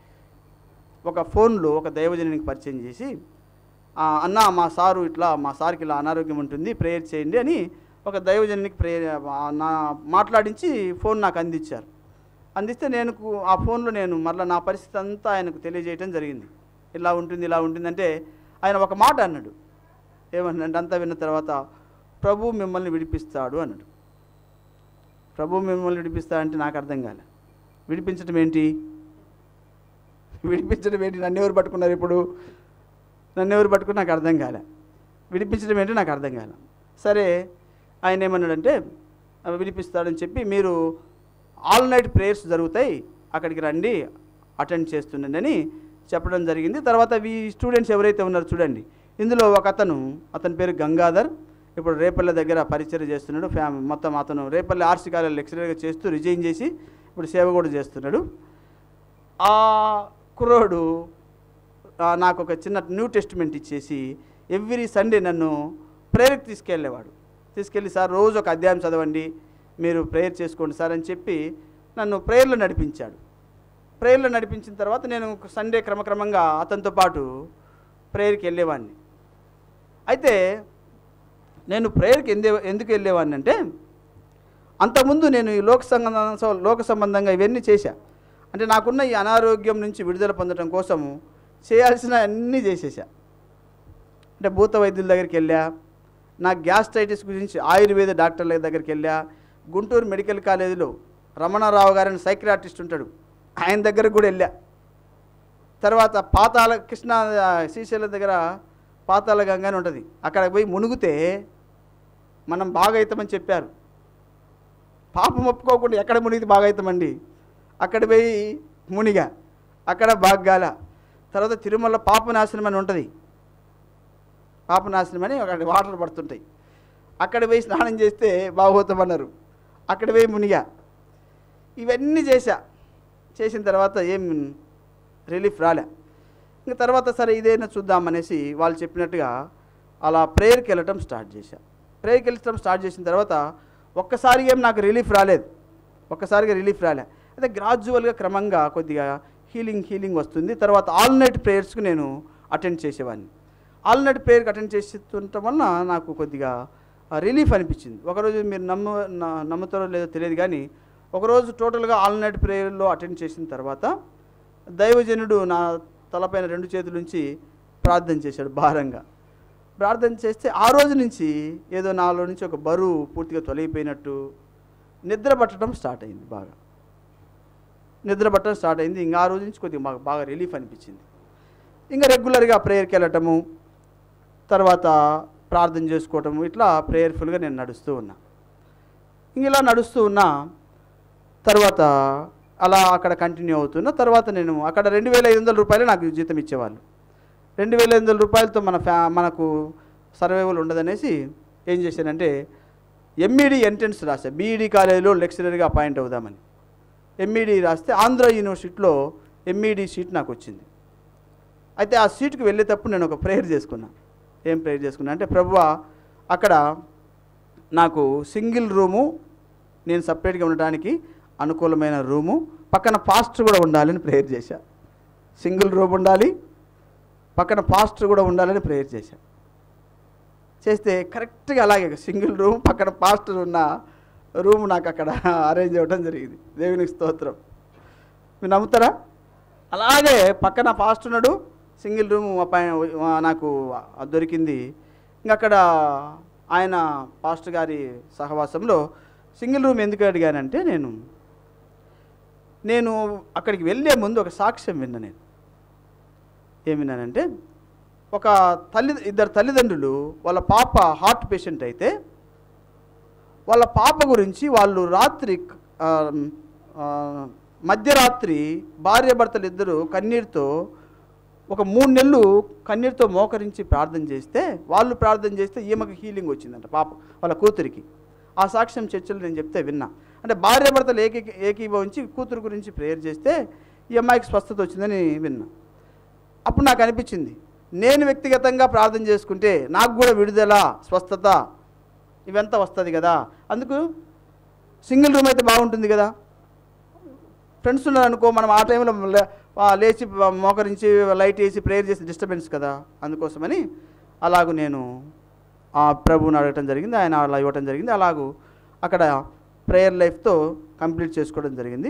ఒక ఫోన్లో ఒక దైవజనునికి పరిచయం చేసి "ఆ, అన్న మా సారు ఇట్లా మా సార్కి ఇలా అనారోగ్యం ఉంటుంది ప్రేయర్ చేయండి అని ఒక దైవజనునికి ప్రేయర్ ఆ, నా మాట్లాడించి ఫోన్ నాకు అందించారు అందిస్తే నేను కు- ఆ ఫోన్లో నేను మరలా నా పరిస్థితి అంతా ఆయనకు తెలియజేయటం జరిగింది ఇలా ఉంటుంది ఇలా ఉంటుందంటే ఆయన ఒక మాట అన్నాడు ఏమన్నాడు అంతా విన్న తర్వాత ప్రభు మిమ్మల్ని విడిపిస్తాడు అన్నాడు ప్రభు మిమ్మల్ని విడిపిస్తా అంటే నాకు అర్థం కాలే విడిపించడం ఏంటి విడిపించడం ఏంటి నన్ను ఎవరు పట్టుకున్నారు ఇప్పుడు నన్ను ఎవరు పట్టుకుని నాకు అర్థం కాలే విడిపించడం ఏంటి నాకు అర్థం కాలే సరే ఆయన ఏమన్నాడంటే "అవి విడిపిస్తాడని చెప్పి మీరు ఆల్ నైట్ ప్రేయర్స్ జరుగుతాయి అక్కడికి రండి అటెండ్ చేస్తుండండి అని చెప్పడం జరిగింది తర్వాత ఈ స్టూడెంట్స్ ఎవరైతే ఉన్నారో చూడండి ఇందులో ఒక అతను అతని పేరు గంగాధర్ ఇప్పుడు రేపల్లె దగ్గర పరిచయం చేస్తున్నాడు ఫ్యామ్ మొత్తం అతను రేపల్లె ఆర్సీ కాలేజ్ లెక్చరర్గా చేస్తూ రిజైన్ చేసి ఇప్పుడు సేవ కూడా చేస్తున్నాడు ఆ కుర్రోడు ఆ, నాకు ఒక చిన్న న్యూ టెస్ట్మెంట్ ఇచ్చేసి ఎవ్రీ సండే నన్ను ప్రేయర్కి తీసుకెళ్ళేవాడు తీసుకెళ్ళి సార్ రోజు ఒక అధ్యాయం చదవండి మీరు ప్రేయర్ చేసుకోండి సార్ అని చెప్పి నన్ను ప్రేయర్లో నడిపించాడు ప్రేయర్లో నడిపించిన తర్వాత నేను ఒక సండే క్రమక్రమంగా అతనితో పాటు ప్రేయర్కి వెళ్ళేవాడిని అయితే నేను ప్రేయర్కి ఎందే ఎందుకు వెళ్ళేవాడిని అంటే అంతకుముందు నేను ఈ లోక సంబంధ లోక సంబంధంగా ఇవన్నీ చేశా అంటే నాకున్న ఈ అనారోగ్యం నుంచి విడుదల పొందడం కోసము చేయాల్సిన అన్నీ చేసేసా అంటే భూత వైద్యుల దగ్గరికి వెళ్ళా నా గ్యాస్ట్రైటిస్ గురించి ఆయుర్వేద డాక్టర్ల దగ్గరికి వెళ్ళా గుంటూరు మెడికల్ కాలేజీలో రమణారావు గారని సైక్రాటిస్ట్ ఉంటాడు ఆయన దగ్గరకు కూడా వెళ్ళా తర్వాత పాతాల కృష్ణ ఆ, శ్రీశైలం దగ్గర పాతాల గంగా అని ఉంటుంది అక్కడికి పోయి మునిగితే మనం బాగా అవుతామని చెప్పారు పాపం ఒప్పుకోకుండా ఎక్కడ మునిగితే బాగా అవుతామండి అక్కడ పోయి మునిగా అక్కడ బాగ్గాల తర్వాత తిరుమల పాపనాశనం అని ఉంటుంది పాపనాశనం అని అక్కడ వాటర్ పడుతుంటాయి అక్కడ పోయి స్నానం చేస్తే బాగోతామన్నారు అక్కడ పోయి మునిగా ఇవన్నీ చేశా చేసిన తర్వాత ఏం రిలీఫ్ రాలే ఇంకా తర్వాత సరే ఇదేనా చూద్దామనేసి వాళ్ళు చెప్పినట్టుగా అలా ప్రేయర్కి వెళ్ళటం స్టార్ట్ చేశా ప్రేయర్కి వెళ్ళటం స్టార్ట్ చేసిన తర్వాత ఒక్కసారి ఏం నాకు రిలీఫ్ రాలేదు ఒక్కసారిగా రిలీఫ్ రాలే అయితే గ్రాడ్యువల్గా క్రమంగా కొద్దిగా హీలింగ్ హీలింగ్ వస్తుంది తర్వాత ఆల్ నైట్ ప్రేయర్స్కి నేను అటెండ్ చేసేవాడిని ఆల్ నైట్ ప్రేయర్కి అటెండ్ చేస్తుండటం వలన నాకు కొద్దిగా రిలీఫ్ అనిపించింది ఒకరోజు మీరు నమ్మ న- నమ్ముతారో లేదో తెలియదు కానీ ఒకరోజు టోటల్గా ఆల్ నైట్ ప్రేయర్లో అటెండ్ చేసిన తర్వాత దైవజనుడు నా తలపైన రెండు చేతుల నుంచి ప్రార్థన చేశాడు భారంగా ప్రార్థన చేస్తే ఆ రోజు నుంచి ఏదో నాలో నుంచి ఒక బరువు పూర్తిగా తొలగిపోయినట్టు నిద్ర పట్టడం స్టార్ట్ అయింది బాగా నిద్ర పట్టడం స్టార్ట్ అయింది ఇంకా ఆ రోజు నుంచి కొద్దిగా మాకు బాగా రిలీఫ్ అనిపించింది ఇంకా రెగ్యులర్గా ప్రేయర్కి వెళ్ళటము తర్వాత ప్రార్థన చేసుకోవటము ఇట్లా ప్రేయర్ఫుల్గా నేను నడుస్తూ ఉన్నా ఇంక ఇలా నడుస్తూ ఉన్నా తర్వాత అలా అక్కడ కంటిన్యూ అవుతున్నా తర్వాత నేను అక్కడ రెండు వేల ఐదు వందల రూపాయలు నాకు జీతం ఇచ్చేవాళ్ళు రెండు వేల ఐదు వందల రూపాయలతో మన ఫ్యా మనకు సర్వైవల్ ఉండదనేసి ఏం చేశానంటే ఎంఈడి ఎంట్రన్స్ రాశా బీఈడి కాలేజీలో లెక్చరర్గా అపాయింట్ అవుదామని ఎంఈడి రాస్తే ఆంధ్ర యూనివర్సిటీలో ఎంఈడి సీట్ నాకు వచ్చింది అయితే ఆ సీటుకి వెళ్ళేటప్పుడు నేను ఒక ప్రేయర్ చేసుకున్నా ఏం ప్రేయర్ చేసుకున్నా అంటే ప్రభువా అక్కడ నాకు సింగిల్ రూము నేను సపరేట్గా ఉండడానికి అనుకూలమైన రూము పక్కన పాస్టర్ కూడా ఉండాలని ప్రేయర్ చేశా సింగిల్ రూమ్ ఉండాలి పక్కన పాస్టర్ కూడా ఉండాలని ప్రేయర్ చేశా చేస్తే కరెక్ట్గా అలాగే సింగిల్ రూమ్ పక్కన పాస్టర్ ఉన్న రూమ్ నాకు అక్కడ అరేంజ్ అవ్వడం జరిగింది దేవునికి స్తోత్రం మీరు నమ్ముతారా అలాగే పక్కన పాస్టర్ ఉన్నాడు సింగిల్ రూమ్ అపాయి నాకు దొరికింది ఇంకా అక్కడ ఆయన పాస్టర్ గారి సహవాసంలో సింగిల్ రూమ్ ఎందుకు అడిగానంటే నేను నేను అక్కడికి వెళ్ళే ముందు ఒక సాక్ష్యం విన్నా నేను ఏం విన్నానంటే ఒక తల్లి ఇద్దరు తల్లిదండ్రులు వాళ్ళ పాప హార్ట్ పేషెంట్ అయితే వాళ్ళ పాప గురించి వాళ్ళు రాత్రి ఆ, ఆ, మధ్యరాత్రి భార్యాభర్తలు ఇద్దరు కన్నీరుతో ఒక మూడు నెలలు కన్నీరుతో మోకరించి ప్రార్థన చేస్తే వాళ్ళు ప్రార్థన చేస్తే ఈమెకు హీలింగ్ వచ్చిందంట పాప వాళ్ళ కూతురికి ఆ సాక్ష్యం చర్చలు నేను చెప్తే విన్నా అంటే భార్యాభర్తలు ఏకీ ఏకీభవించి కూతురు గురించి ప్రేయర్ చేస్తే ఈ అమ్మాయికి స్వస్థత వచ్చిందని విన్నా అప్పుడు నాకు అనిపించింది నేను వ్యక్తిగతంగా ప్రార్థన చేసుకుంటే నాకు కూడా విడుదల స్వస్థత ఇవంతా వస్తుంది కదా అందుకు సింగిల్ రూమ్ అయితే బాగుంటుంది కదా ఫ్రెండ్స్ ఉన్నారు అనుకో మనం ఆ టైంలో లే- ఆ లేచి మోకరించి లైట్ వేసి ప్రేయర్ చేసి డిస్టర్బెన్స్ కదా అందుకోసమని అలాగూ నేను ఆ ప్రభువుని అడగటం జరిగింది ఆయన అలా ఇవ్వటం జరిగింది అలాగూ అక్కడ ప్రేయర్ లైఫ్తో కంప్లీట్ చేసుకోవడం జరిగింది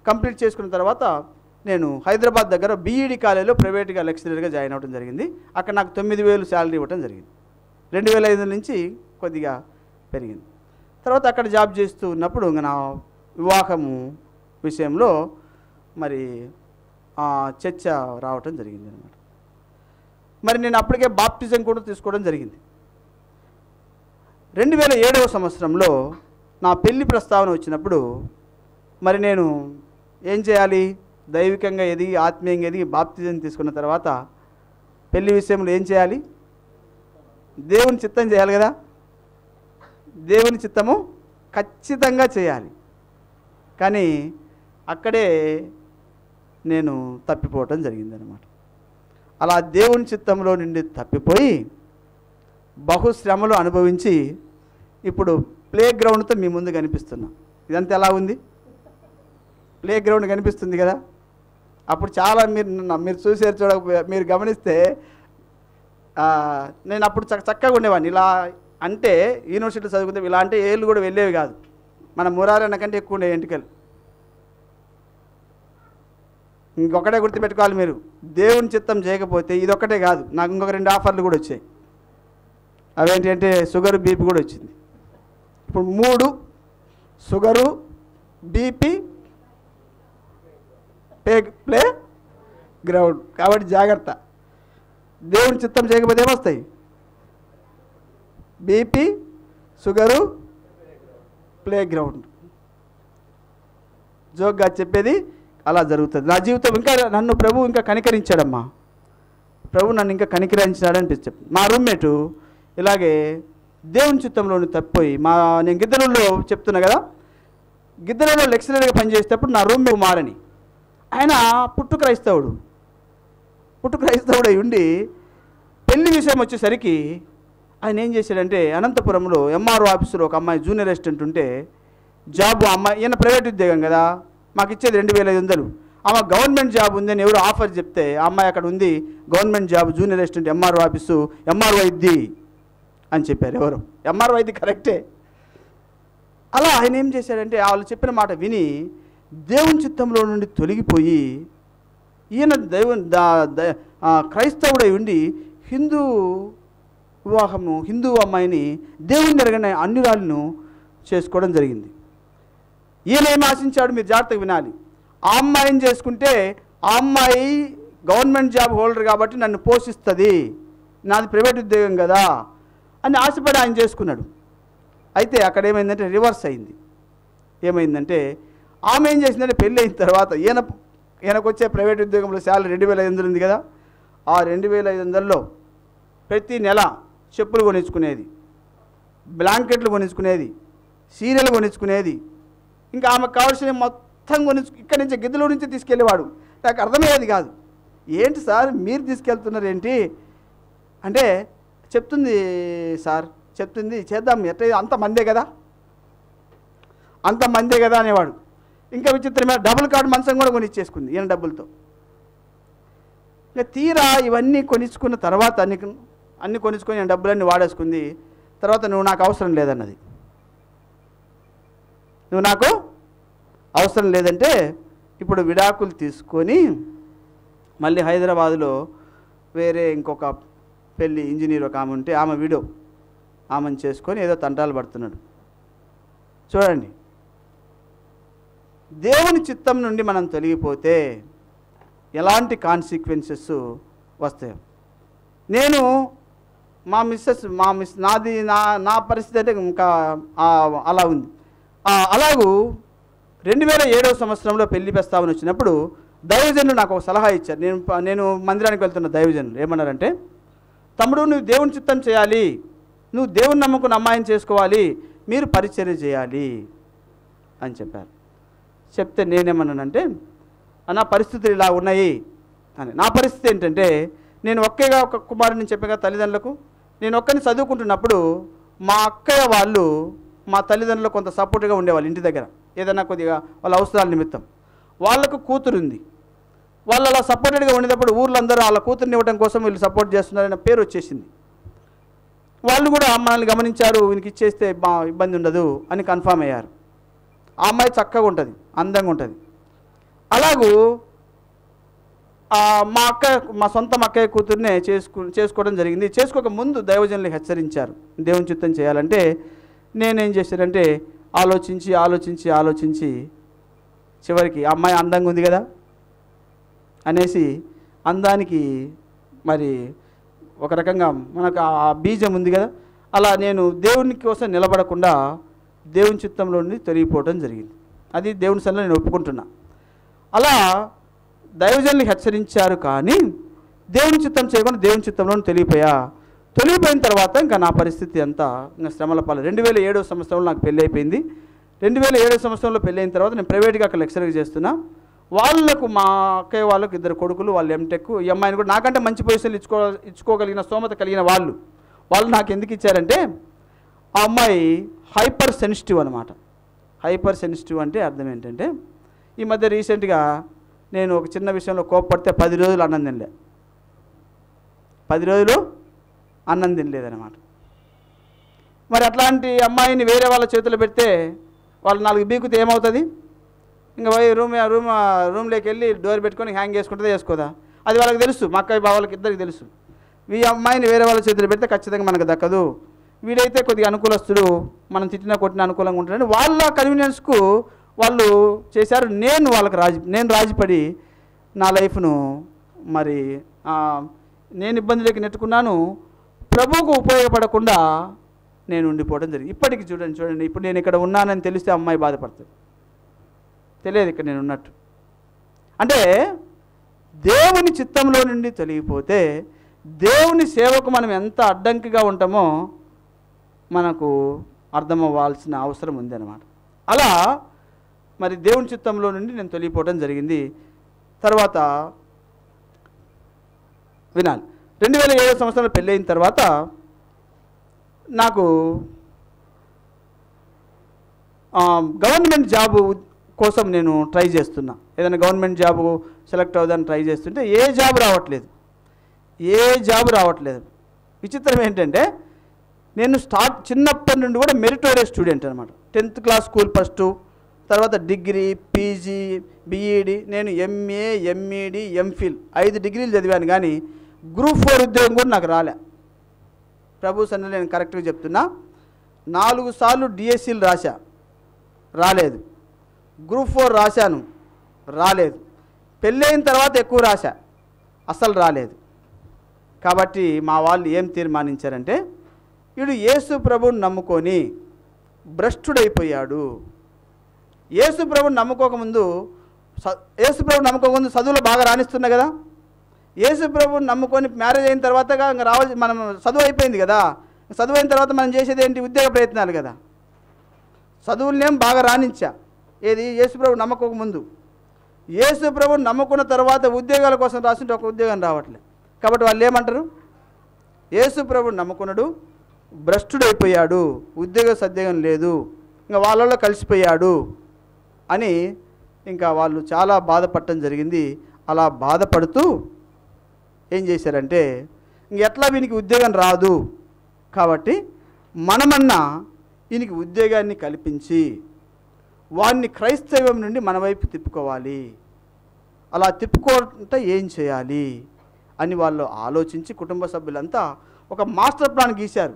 కంప్లీట్ చేసుకున్న తర్వాత నేను హైదరాబాద్ దగ్గర బీఈడి కాలేజీలో ప్రైవేట్గా లెక్చరర్గా జాయిన్ అవ్వడం జరిగింది అక్కడ నాకు తొమ్మిది వేలు శాలరీ ఇవ్వడం జరిగింది రెండు వేల ఐదు నుంచి కొద్దిగా పెరిగింది తర్వాత అక్కడ జాబ్ చేస్తూ ఉన్నప్పుడు ఇంకా నా వివాహము విషయంలో మరి ఆ, చర్చ రావటం జరిగింది అనమాట మరి నేను అప్పటికే బాప్టిజం కూడా తీసుకోవడం జరిగింది రెండు వేల ఏడవ సంవత్సరంలో నా పెళ్లి ప్రస్తావన వచ్చినప్పుడు మరి నేను ఏం చేయాలి దైవికంగా ఎదిగి ఆత్మీయంగా ఎదిగి బాప్తిజం తీసుకున్న తర్వాత పెళ్లి విషయంలో ఏం చేయాలి దేవుని చిత్తం చేయాలి కదా దేవుని చిత్తము ఖచ్చితంగా చేయాలి కానీ అక్కడే నేను తప్పిపోవటం జరిగిందనమాట అలా దేవుని చిత్తంలో నుండి తప్పిపోయి బహుశ్రమలు అనుభవించి ఇప్పుడు ప్లే గ్రౌండ్తో మీ ముందు కనిపిస్తున్నా ఇదంతా ఎలా ఉంది ప్లే గ్రౌండ్ కనిపిస్తుంది కదా అప్పుడు చాలా మీరు నన్ను- మీరు చూసారు చూడ మీరు గమనిస్తే ఆ, నేను అప్పుడు చక్క చక్కగా ఉండేవాడిని ఇలా అంటే యూనివర్సిటీ చదువుకుంటే ఇలా అంటే ఏళ్ళు కూడా వెళ్ళేవి కాదు మన మురారన్న కంటే ఎక్కువ ఉండే ఎంటికలు ఇంకొకటే గుర్తుపెట్టుకోవాలి మీరు దేవుని చిత్తం చేయకపోతే ఇదొక్కటే కాదు నాకు ఇంకొక రెండు ఆఫర్లు కూడా వచ్చాయి అవేంటి అంటే షుగర్ బీపీ కూడా వచ్చింది ఇప్పుడు మూడు షుగరు బీపీ పే ప్లే గ్రౌండ్ కాబట్టి జాగ్రత్త దేవుని చిత్తం చేయకపోతే ఏమొస్తాయి బీపీ షుగరు ప్లే గ్రౌండ్ జోక్గా చెప్పేది అలా జరుగుతుంది నా జీవితం ఇంకా నన్ను ప్రభు ఇంకా కనికరించాడమ్మా ప్రభు నన్ను ఇంకా కనికరించాడు అనిపించాడు మా రూమ్మేటు ఇలాగే దేవుని చిత్తంలోని తప్పిపోయి మా నేను గిద్దరులో చెప్తున్నా కదా గిద్దరులో లెక్చరర్గా పనిచేసేటప్పుడు నా రూమ్మేట్ మారని ఆయన పుట్టు క్రైస్తవుడు పుట్టు క్రైస్తవుడు అయి ఉండి పెళ్లి విషయం వచ్చేసరికి ఆయన ఏం చేశాడంటే అనంతపురంలో ఎంఆర్ఓ ఆఫీసులో ఒక అమ్మాయి జూనియర్ అసిస్టెంట్ ఉంటే జాబ్ అమ్మాయి ఈయన ప్రైవేట్ ఉద్యోగం కదా మాకు ఇచ్చేది రెండు వేల ఐదు వందలు ఆమె గవర్నమెంట్ జాబ్ ఉందని ఎవరు ఆఫర్ చెప్తే ఆ అమ్మాయి అక్కడ ఉంది government job junior assistant MRO office MRO ఇద్ది అని చెప్పారు ఎవరు ఎంఆర్ఓ ఇది కరెక్టే అలా ఆయన ఏం చేశాడంటే వాళ్ళు చెప్పిన మాట విని దేవుని చిత్తంలో నుండి తొలగిపోయి ఈయన దైవ దా- ద- ఆ, క్రైస్తవుడై ఉండి హిందూ వివాహము హిందూ అమ్మాయిని దేవుని ఎరగని అన్యురాలను చేసుకోవడం జరిగింది ఈయన ఏం ఆశించాడు మీరు జాగ్రత్తగా వినాలి ఆ అమ్మాయిని చేసుకుంటే ఆ అమ్మాయి గవర్నమెంట్ జాబ్ హోల్డర్ కాబట్టి నన్ను పోషిస్తుంది నాది ప్రైవేట్ ఉద్యోగం కదా అని ఆశపడి ఆయన చేసుకున్నాడు అయితే అక్కడ ఏమైందంటే రివర్స్ అయింది ఏమైందంటే ఆమె ఏం చేసిందంటే పెళ్ళి అయిన తర్వాత ఈయన ఈయనకు వచ్చే ప్రైవేట్ ఉద్యోగంలో శాలరీ రెండు వేల ఐదు వందలు ఉంది కదా ఆ రెండు వేల ఐదు వందల్లో ప్రతి నెల చెప్పులు కొనిచ్చుకునేది బ్లాంకెట్లు కొనిచ్చుకునేది సీరియల్ కొనిచ్చుకునేది ఇంకా ఆమెకు కావాల్సిన మొత్తం కొనిచ్చు ఇక్కడి నుంచి గిద్దెలో నుంచి తీసుకెళ్ళేవాడు నాకు అర్థమయ్యేది కాదు ఏంటి సార్ మీరు తీసుకెళ్తున్నారు ఏంటి అంటే చెప్తుంది సార్ చెప్తుంది చేద్దాం ఎట్ట అంత మందే కదా అంత మందే కదా అనేవాడు ఇంకా విచిత్రమైన డబుల్ కార్డ్ మంచం కూడా కొనిచ్చేసుకుంది ఈయన డబ్బులతో ఇంకా తీరా ఇవన్నీ కొనిచ్చుకున్న తర్వాత అన్ని అన్ని కొనిచ్చుకొని ఈయన డబ్బులన్నీ వాడేసుకుంది తర్వాత నువ్వు నాకు అవసరం లేదన్నది నువ్వు నాకు అవసరం లేదంటే ఇప్పుడు విడాకులు తీసుకొని మళ్ళీ హైదరాబాదులో వేరే ఇంకొక పెళ్ళి ఇంజనీర్ ఒక ఆమె ఉంటే ఆమె విడో ఆమెను చేసుకొని ఏదో తంటాలు పడుతున్నాడు చూడండి దేవుని చిత్తం నుండి మనం తొలగిపోతే ఎలాంటి కాన్సిక్వెన్సెస్ వస్తాయి నేను మా మిస్సెస్ మా మిస్ నాది నా నా పరిస్థితి అంటే ఇంకా ఆ, అలా ఉంది ఆ, అలాగూ రెండు వేల ఏడవ సంవత్సరంలో పెళ్లి ప్రస్తావన వచ్చినప్పుడు దైవజనులు నాకు ఒక సలహా ఇచ్చారు నేను ప- నేను మందిరానికి వెళ్తున్న దైవజనులు ఏమన్నారంటే తమ్ముడు నువ్వు దేవుని చిత్తం చేయాలి నువ్వు దేవుని నమ్ముకున్న అమ్మాయిని చేసుకోవాలి మీరు పరిచర్య చేయాలి అని చెప్పారు చెప్తే నేనేమన్నానంటే నా పరిస్థితులు ఇలా ఉన్నాయి అని నా పరిస్థితి ఏంటంటే నేను ఒకేగా ఒక కుమారుని చెప్పగా తల్లిదండ్రులకు నేను ఒక్కని చదువుకుంటున్నప్పుడు మా అక్కయ్య వాళ్ళు మా తల్లిదండ్రులు కొంత సపోర్ట్గా ఉండేవాళ్ళు ఇంటి దగ్గర ఏదైనా కొద్దిగా వాళ్ళ అవసరాల నిమిత్తం వాళ్ళకు కూతురుంది వాళ్ళు అలా సపోర్టెడ్గా ఉండేటప్పుడు ఊర్లో అందరూ వాళ్ళ కూతుర్ని ఇవ్వడం కోసం వీళ్ళు సపోర్ట్ చేస్తున్నారనే పేరు వచ్చేసింది వాళ్ళు కూడా మనల్ని గమనించారు వీనికి ఇచ్చేస్తే బా ఇబ్బంది ఉండదు అని కన్ఫామ్ అయ్యారు ఆ అమ్మాయి చక్కగా ఉంటుంది అందంగా ఉంటుంది అలాగూ ఆ, మా అక్క మా సొంత మా అక్కయ్య కూతుర్నే చేసుకు చేసుకోవడం జరిగింది చేసుకోక ముందు దైవజనులు హెచ్చరించారు దేవుని చిత్తం చేయాలంటే నేనేం చేశానంటే ఆలోచించి ఆలోచించి ఆలోచించి చివరికి ఆ అమ్మాయి అందంగా ఉంది కదా అనేసి అందానికి మరి ఒక రకంగా మనకు ఆ బీజం ఉంది కదా అలా నేను దేవుని కోసం నిలబడకుండా దేవుని చిత్తంలో నుండి తొలగిపోవడం జరిగింది అది దేవుని సన్నిలో నేను ఒప్పుకుంటున్నా అలా దైవజనులు హెచ్చరించారు కానీ దేవుని చిత్తం చేయకుండా దేవుని చిత్తంలో తెలియపోయా తొలిగిపోయిన తర్వాత ఇంకా నా పరిస్థితి అంతా ఇంకా శ్రమల పాలు రెండు వేల ఏడో సంవత్సరంలో నాకు పెళ్ళి అయిపోయింది రెండు వేల ఏడో సంవత్సరంలో పెళ్ళి అయిన తర్వాత నేను ప్రైవేట్గా అక్కడ లెక్చరర్ చేస్తున్నా వాళ్ళకు మా అక్కయ్య వాళ్ళకు ఇద్దరు కొడుకులు వాళ్ళు ఎంటెక్ ఈ అమ్మాయిని కూడా నాకంటే మంచి పొజిషన్లు ఇచ్చుకో ఇచ్చుకోగలిగిన స్తోమత కలిగిన వాళ్ళు వాళ్ళు నాకు ఎందుకు ఇచ్చారంటే ఆ అమ్మాయి హైపర్ సెన్సిటివ్ అనమాట హైపర్ సెన్సిటివ్ అంటే అర్థం ఏంటంటే ఈ మధ్య రీసెంట్గా నేను ఒక చిన్న విషయంలో కోప్పడితే పది రోజులు అన్నం తినలే పది రోజులు అన్నం తినలేదన్నమాట మరి అట్లాంటి అమ్మాయిని వేరే వాళ్ళ చేతులు పెడితే వాళ్ళు నాలుగు బీకుతే ఏమవుతుంది ఇంకా పోయి రూమ్ రూమ్ రూమ్లోకి వెళ్ళి డోర్ పెట్టుకొని హ్యాంగ్ చేసుకుంటుందా చేసుకోదా అది వాళ్ళకి తెలుసు మా అక్కయ్య బావాళ్ళకి ఇద్దరికి తెలుసు ఈ అమ్మాయిని వేరే వాళ్ళ చేతులు పెడితే ఖచ్చితంగా మనకు దక్కదు వీడైతే కొద్దిగా అనుకూలస్తుడు మనం తిట్టిన కొట్టిన అనుకూలంగా ఉంటాడని వాళ్ళ కన్వీనియన్స్కు వాళ్ళు చేశారు నేను వాళ్ళకి రాజీ నేను రాజీపడి నా లైఫ్ను మరి ఆ, నేను ఇబ్బందులకి నెట్టుకున్నాను ప్రభువుకు ఉపయోగపడకుండా నేను ఉండిపోవడం జరిగింది ఇప్పటికి చూడండి చూడండి ఇప్పుడు నేను ఇక్కడ ఉన్నానని తెలిస్తే అమ్మాయి బాధపడుతుంది తెలియదు ఇక్కడ నేను ఉన్నట్టు అంటే దేవుని చిత్తంలో నుండి తొలగిపోతే దేవుని సేవకు మనం ఎంత అడ్డంకిగా ఉంటామో మనకు అర్థమవ్వాల్సిన అవసరం ఉంది అనమాట అలా మరి దేవుని చిత్తంలో నుండి నేను తొలగిపోవడం జరిగింది తర్వాత వినాలి రెండు వేల ఏడో సంవత్సరంలో పెళ్ళి అయిన తర్వాత నాకు ఆ, గవర్నమెంట్ జాబు కోసం నేను ట్రై చేస్తున్నా ఏదైనా గవర్నమెంట్ జాబు సెలెక్ట్ అవుదాన్ని ట్రై చేస్తుంటే ఏ జాబ్ రావట్లేదు ఏ జాబ్ రావట్లేదు విచిత్రం ఏంటంటే నేను స్టార్ట్ చిన్నప్పటి నుండి కూడా మెరిటోరియస్ స్టూడెంట్ అనమాట టెన్త్ క్లాస్ స్కూల్ ఫస్ట్ తర్వాత డిగ్రీ పీజీ బీఈడి నేను ఎంఏ ఎంఈడి ఎంఫిల్ ఐదు డిగ్రీలు చదివాను కానీ గ్రూప్ ఫోర్ ఉద్యోగం కూడా నాకు రాలే ప్రభు సన్నిధిలో నేను కరెక్ట్గా చెప్తున్నా నాలుగు సార్లు డిఎస్సీలు రాశా రాలేదు గ్రూప్ ఫోర్ రాశాను రాలేదు పెళ్ళైన తర్వాత ఎక్కువ రాశా అసలు రాలేదు కాబట్టి మా వాళ్ళు ఏం తీర్మానించారంటే వీడు యేసు ప్రభుని నమ్ముకొని భ్రష్టుడైపోయాడు యేసు ప్రభుని నమ్ముకోకముందు స- యేసు ప్రభుని నమ్ముకోకముందు చదువులో బాగా రాణిస్తున్నా కదా యేసు ప్రభుని నమ్ముకొని మ్యారేజ్ అయిన తర్వాత ఇంకా రావాల్సి మనం చదువు అయిపోయింది కదా చదువు అయిన తర్వాత మనం చేసేది ఏంటి ఉద్యోగ ప్రయత్నాలు కదా చదువులనేం బాగా రాణించా ఏది యేసుప్రభు నమ్మకం ముందు యేసుప్రభు నమ్ముకున్న తర్వాత ఉద్యోగాల కోసం రాసింటే ఒక ఉద్యోగం రావట్లే కాబట్టి వాళ్ళు ఏమంటారు యేసుప్రభు నమ్ముకున్నాడు భ్రష్టుడైపోయాడు ఉద్యోగ సద్యోగం లేదు ఇంకా వాళ్ళలో కలిసిపోయాడు అని ఇంకా వాళ్ళు చాలా బాధపడటం జరిగింది అలా బాధపడుతూ ఏం చేశారంటే ఇంక ఎట్లా వీనికి ఉద్యోగం రాదు కాబట్టి మనమన్నా ఈయనకి ఉద్యోగాన్ని కల్పించి వాడిని క్రైస్తవం నుండి మన వైపు తిప్పుకోవాలి అలా తిప్పుకోవాలంటే ఏం చేయాలి అని వాళ్ళు ఆలోచించి కుటుంబ సభ్యులంతా ఒక మాస్టర్ ప్లాన్ గీశారు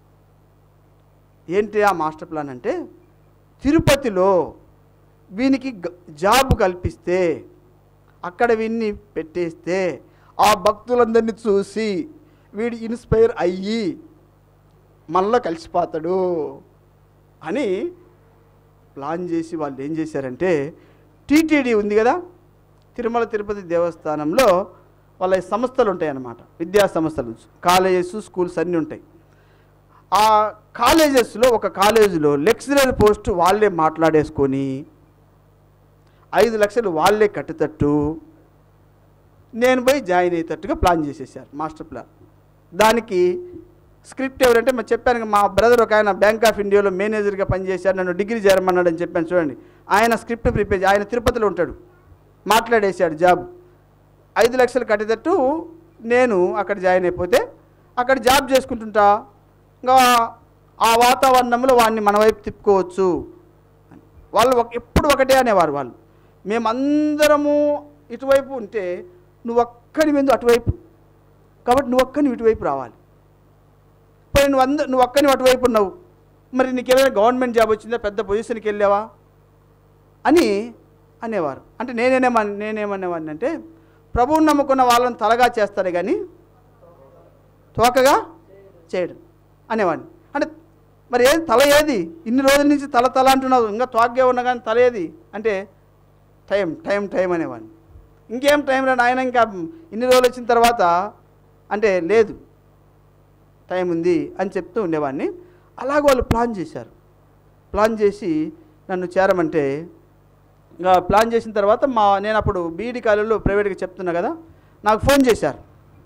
ఏంటి ఆ మాస్టర్ ప్లాన్ అంటే తిరుపతిలో వీనికి గ- జాబ్ కల్పిస్తే అక్కడ వీన్ని పెట్టేస్తే ఆ భక్తులందరినీ చూసి వీడు ఇన్స్పైర్ అయ్యి మళ్ళా కలిసిపోతాడు అని ప్లాన్ చేసి వాళ్ళు ఏం చేశారంటే టీటీడీ ఉంది కదా తిరుమల తిరుపతి దేవస్థానంలో వాళ్ళ సంస్థలు ఉంటాయి అన్నమాట విద్యా సంస్థలు కాలేజెస్ స్కూల్స్ అన్నీ ఉంటాయి ఆ కాలేజెస్లో ఒక కాలేజీలో లెక్చరర్ పోస్ట్ వాళ్ళే మాట్లాడేసుకొని ఐదు లక్షలు వాళ్ళే కట్టేటట్టు నేను పోయి జాయిన్ అయ్యేటట్టుగా ప్లాన్ చేసేసారు మాస్టర్ ప్లాన్ దానికి స్క్రిప్ట్ ఎవరంటే మరి చెప్పాను కదా, మా బ్రదర్ ఒక ఆయన బ్యాంక్ ఆఫ్ ఇండియాలో మేనేజర్గా పనిచేశారు నన్ను డిగ్రీ చేరమన్నాడు అని చెప్పాను చూడండి ఆయన స్క్రిప్ట్ ప్రిపేర్ చే- ఆయన తిరుపతిలో ఉంటాడు మాట్లాడేశాడు జాబ్ ఐదు లక్షలు కట్టేటట్టు నేను అక్కడ జాయిన్ అయిపోతే అక్కడ జాబ్ చేసుకుంటుంటా ఇంకా ఆ వాతావరణంలో వాడిని మన వైపు తిప్పుకోవచ్చు అని. వాళ్ళు ఒక- ఎప్పుడు ఒకటే అనేవారు వాళ్ళు మేమందరము ఇటువైపు ఉంటే నువ్వు ఒక్కని మీద అటువైపు కాబట్టి నువ్వు ఒక్కని ఇటువైపు రావాలి పోయి నువ్వు అంద నువ్వు ఒక్కని అటువైపు ఉన్నావు మరి నీకేమైనా గవర్నమెంట్ జాబ్ వచ్చిందా పెద్ద పొజిషన్కి వెళ్ళావా అని అనేవారు అంటే నేనేమా నేనేమనేవాడిని అంటే ప్రభువుని నమ్ముకున్న వాళ్ళని తలగా చేస్తాడు కానీ తోకగా చేయడు అనేవాడిని అంటే మరి ఏది తల ఏది ఇన్ని రోజుల నుంచి తల తల అంటున్నావు ఇంకా తోకగా ఉన్నా కానీ తల ఏది అంటే టైం టైం టైం అనేవాడిని ఇంకేం టైం రా ఆయన ఇంకా ఇన్ని రోజులు వచ్చిన తర్వాత అంటే లేదు టైం ఉంది అని చెప్తూ ఉండేవాడిని అలాగ వాళ్ళు ప్లాన్ చేశారు ప్లాన్ చేసి నన్ను చేరమంటే ఇంకా ప్లాన్ చేసిన తర్వాత మా నేను అప్పుడు బీఈడి కాలేజీలో ప్రైవేట్గా చెప్తున్నా కదా నాకు ఫోన్ చేశారు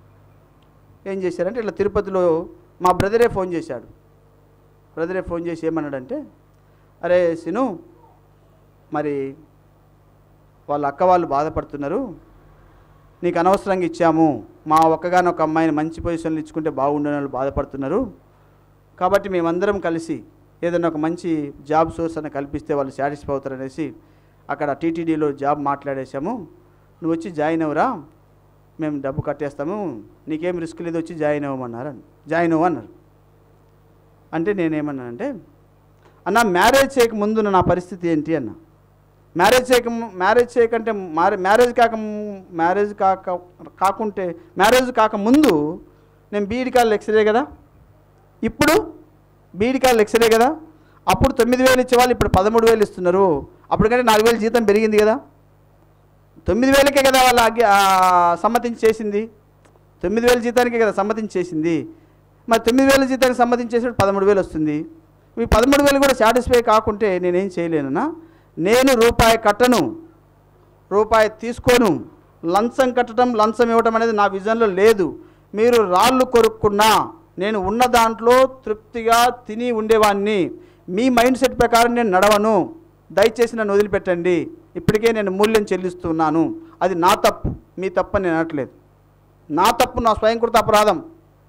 ఏం చేశారంటే ఇట్లా తిరుపతిలో మా బ్రదరే ఫోన్ చేశాడు బ్రదరే ఫోన్ చేసి ఏమన్నాడంటే అరే సిను మరి వాళ్ళ అక్క వాళ్ళు బాధపడుతున్నారు నీకు అనవసరంగా ఇచ్చాము మా ఒక్కగానొక అమ్మాయిని మంచి పొజిషన్లు ఇచ్చుకుంటే బాగుండని వాళ్ళు బాధపడుతున్నారు కాబట్టి మేమందరం కలిసి ఏదైనా ఒక మంచి జాబ్ సోర్స్ అని కల్పిస్తే వాళ్ళు సాటిస్ఫై అవుతారనేసి అక్కడ టీటీడీలో జాబ్ మాట్లాడేశాము నువ్వు వచ్చి జాయిన్ అవ్వరా మేము డబ్బు కట్టేస్తాము నీకేం రిస్క్ లేదు వచ్చి జాయిన్ అవ్వమన్నారు జాయిన్ అవ్వు అన్నారు అంటే నేనేమన్నానంటే అన్న మ్యారేజ్ చేయక ముందు నా పరిస్థితి ఏంటి అన్న మ్యారేజ్ చేయక ము- మ్యారేజ్ చేయకంటే మ్యారే- మ్యారేజ్ కాక ము- మ్యారేజ్ కాక కాకుంటే మ్యారేజ్ కాక ముందు నేను బీఈడి కాల్ లెక్చరే కదా ఇప్పుడు బీఈడి కాల్ లెక్చరే కదా అప్పుడు తొమ్మిది వేలు ఇచ్చేవాళ్ళు ఇప్పుడు పదమూడు వేలు ఇస్తున్నారు అప్పటికంటే నాలుగు వేలు జీతం పెరిగింది కదా తొమ్మిది వేలకే కదా వాళ్ళు ఆజ్ఞ- ఆ, సమ్మతించి చేసింది తొమ్మిది వేల జీతానికే కదా సమ్మతించి చేసింది మరి తొమ్మిది వేల జీతానికి సమ్మతించి చేసినప్పుడు పదమూడు వేలు వస్తుంది ఈ పదమూడు వేలు కూడా సాటిస్ఫై కాకుంటే నేనేం చేయలేనునా నేను రూపాయి కట్టను రూపాయి తీసుకోను లంచం కట్టడం లంచం ఇవ్వటం అనేది నా విజన్లో లేదు మీరు రాళ్ళు కొరుక్కున్నా నేను ఉన్న దాంట్లో తృప్తిగా తిని ఉండేవాడిని మీ మైండ్ సెట్ ప్రకారం నేను నడవను దయచేసి నన్ను వదిలిపెట్టండి ఇప్పటికే నేను మూల్యం చెల్లిస్తున్నాను అది నా తప్పు మీ తప్పు అని నేను అనట్లేదు నా తప్పు నా స్వయంకృత అపరాధం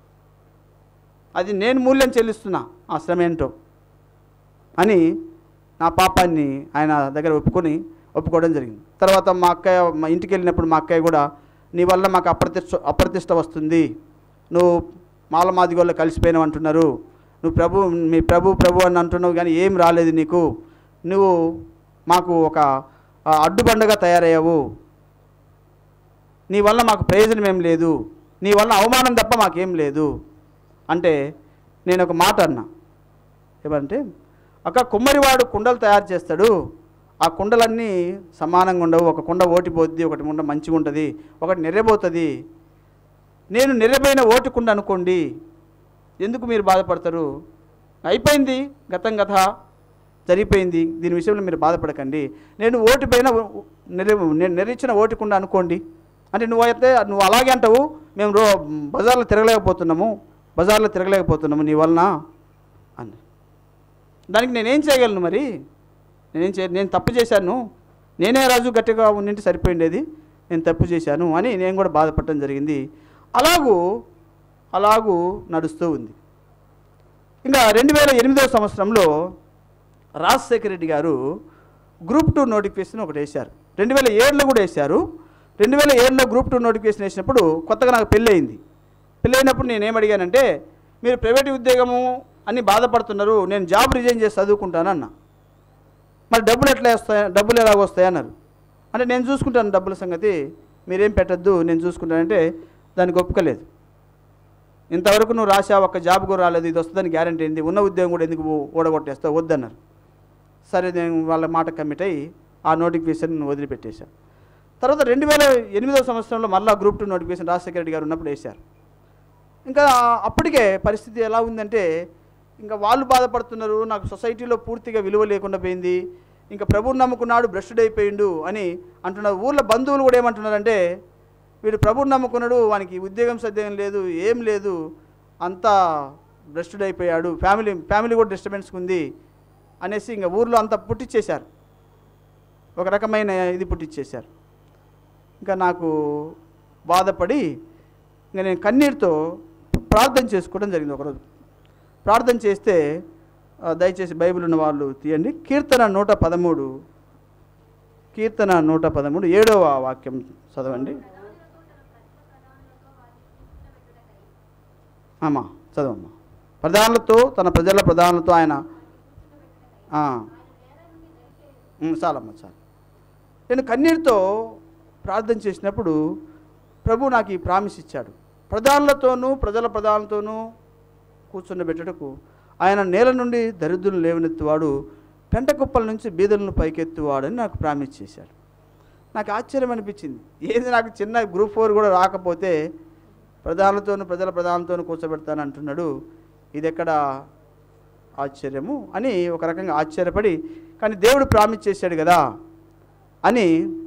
అది నేను మూల్యం చెల్లిస్తున్నా ఆ శ్రమ ఏంటో అని నా పాపాన్ని ఆయన దగ్గర ఒప్పుకొని ఒప్పుకోవడం జరిగింది తర్వాత మా అక్కయ్య మా ఇంటికి వెళ్ళినప్పుడు మా అక్కయ్య కూడా నీ వల్ల మాకు అప్రతిష్ట అప్రతిష్ట వస్తుంది నువ్వు మాల మాదిగోళ్ళు కలిసిపోయినావు అంటున్నారు నువ్వు ప్రభు మీ ప్రభు ప్రభు అని అంటున్నావు కానీ ఏం రాలేదు నీకు నువ్వు మాకు ఒక ఆ, అడ్డుబండగా తయారయ్యావు నీ వల్ల మాకు ప్రయోజనం ఏం లేదు నీ వల్ల అవమానం తప్ప మాకేం లేదు అంటే నేను ఒక మాట అన్నా ఏమంటే అక్క కుమ్మరివాడు కుండలు తయారు చేస్తాడు ఆ కుండలన్నీ సమానంగా ఉండవు ఒక కుండ ఓటిపోద్ది ఒకటి కుండ మంచిగా ఉంటుంది ఒకటి నెర్రబోతుంది నేను నెర్రపోయిన ఓటి కుండ అనుకోండి ఎందుకు మీరు బాధపడతారు అయిపోయింది గతం గత జరిగిపోయింది దీని విషయంలో మీరు బాధపడకండి నేను ఓటు పైన నెర్రి నేను నెర్రించిన ఓటుకుండా అనుకోండి అంటే నువ్వు అయితే నువ్వు అలాగే అంటావు మేము రో బజార్లో తిరగలేకపోతున్నాము బజార్లో తిరగలేకపోతున్నాము నీ వలన అని దానికి నేనేం చేయగలను మరి నేనేం చే నేను తప్పు చేశాను నేనే రాజు గట్టిగా ఉండింటి సరిపోయిండేది నేను తప్పు చేశాను అని నేను కూడా బాధపడటం జరిగింది అలాగూ అలాగూ నడుస్తూ ఉంది ఇంకా రెండు వేల ఎనిమిదవ సంవత్సరంలో రాజశేఖర రెడ్డి గారు గ్రూప్ టూ నోటిఫికేషన్ ఒకటి వేశారు రెండు వేల ఏడులో కూడా వేశారు రెండు వేల ఏడులో గ్రూప్ టూ నోటిఫికేషన్ వేసినప్పుడు కొత్తగా నాకు పెళ్ళి అయింది పెళ్ళి అయినప్పుడు నేను ఏమడిగానంటే మీరు ప్రైవేట్ ఉద్యోగము అని బాధపడుతున్నారు నేను జాబ్ రిజైన్ చేసి చదువుకుంటాను అన్న మరి డబ్బులు ఎట్లా వస్తాయి డబ్బులు ఎలాగ వస్తాయి అన్నారు అంటే నేను చూసుకుంటాను డబ్బుల సంగతి మీరేం పెట్టద్దు నేను చూసుకుంటానంటే దానికి ఒప్పుకోలేదు ఇంతవరకు నువ్వు రాసా ఒక జాబ్ కూడా రాలేదు ఇది వస్తుందని గ్యారంటీ ఏంది ఉన్న ఉద్యోగం కూడా ఎందుకు ఓడగొట్టేస్తావు వద్దన్నారు సరే నేను వాళ్ళ మాట కమిట్ అయ్యి ఆ నోటిఫికేషన్ వదిలిపెట్టేశాను తర్వాత రెండు వేల ఎనిమిదవ సంవత్సరంలో మళ్ళా group two notification Rajasekhara Reddy గారు ఉన్నప్పుడు వేశారు ఇంకా అప్పటికే పరిస్థితి ఎలా ఉందంటే ఇంకా వాళ్ళు బాధపడుతున్నారు నాకు సొసైటీలో పూర్తిగా విలువ లేకుండా పోయింది ఇంకా ప్రభువుని నమ్ముకున్నాడు భ్రష్టుడు అయిపోయిండు అని అంటున్నారు ఊళ్ళో బంధువులు కూడా ఏమంటున్నారంటే వీడు ప్రభువుని నమ్ముకున్నాడు వానికి ఉద్యోగం సద్యం లేదు ఏం లేదు అంతా భ్రష్టుడు అయిపోయాడు ఫ్యామిలీ ఫ్యామిలీ కూడా డిస్టర్బెన్స్ ఉంది అనేసి ఇంకా ఊర్లో అంతా పుట్టించేశారు ఒక రకమైన ఇది పుట్టించేశారు ఇంకా నాకు బాధపడి ఇంకా నేను కన్నీరుతో ప్రార్థన చేసుకోవడం జరిగింది ఒకరోజు ప్రార్థన చేస్తే ఆ, దయచేసి బైబిల్ ఉన్న వాళ్ళు తీయండి కీర్తన నూట పదమూడు కీర్తన నూట పదమూడు ఏడవ వాక్యం చదవండి అమ్మా చదవమ్మా ప్రధానులతో తన ప్రజల ప్రధానులతో ఆయన ఆ. ఉమ్, చాలమ్మా చాలు నేను కన్నీటితో ప్రార్థన చేసినప్పుడు ప్రభు నాకు ఈ ప్రామిస్ ఇచ్చాడు ప్రధానులతోనూ ప్రజల ప్రధానులతోనూ కూర్చుండబెట్టుటకు ఆయన నేల నుండి దరిద్రులను లేవనెత్తువాడు పెంట కుప్పల నుంచి బీదలను పైకెత్తువాడని నాకు ప్రామిస్ చేశాడు నాకు ఆశ్చర్యం అనిపించింది ఏది నాకు చిన్న గ్రూప్ ఫోర్ కూడా రాకపోతే ప్రధానులతోనూ ప్రజల ప్రధానులతోనూ కూర్చోబెడతాను అంటున్నాడు ఇది ఎక్కడ ఆశ్చర్యము అని ఒక రకంగా ఆశ్చర్యపడి కానీ దేవుడు ప్రామిస్ చేశాడు కదా అని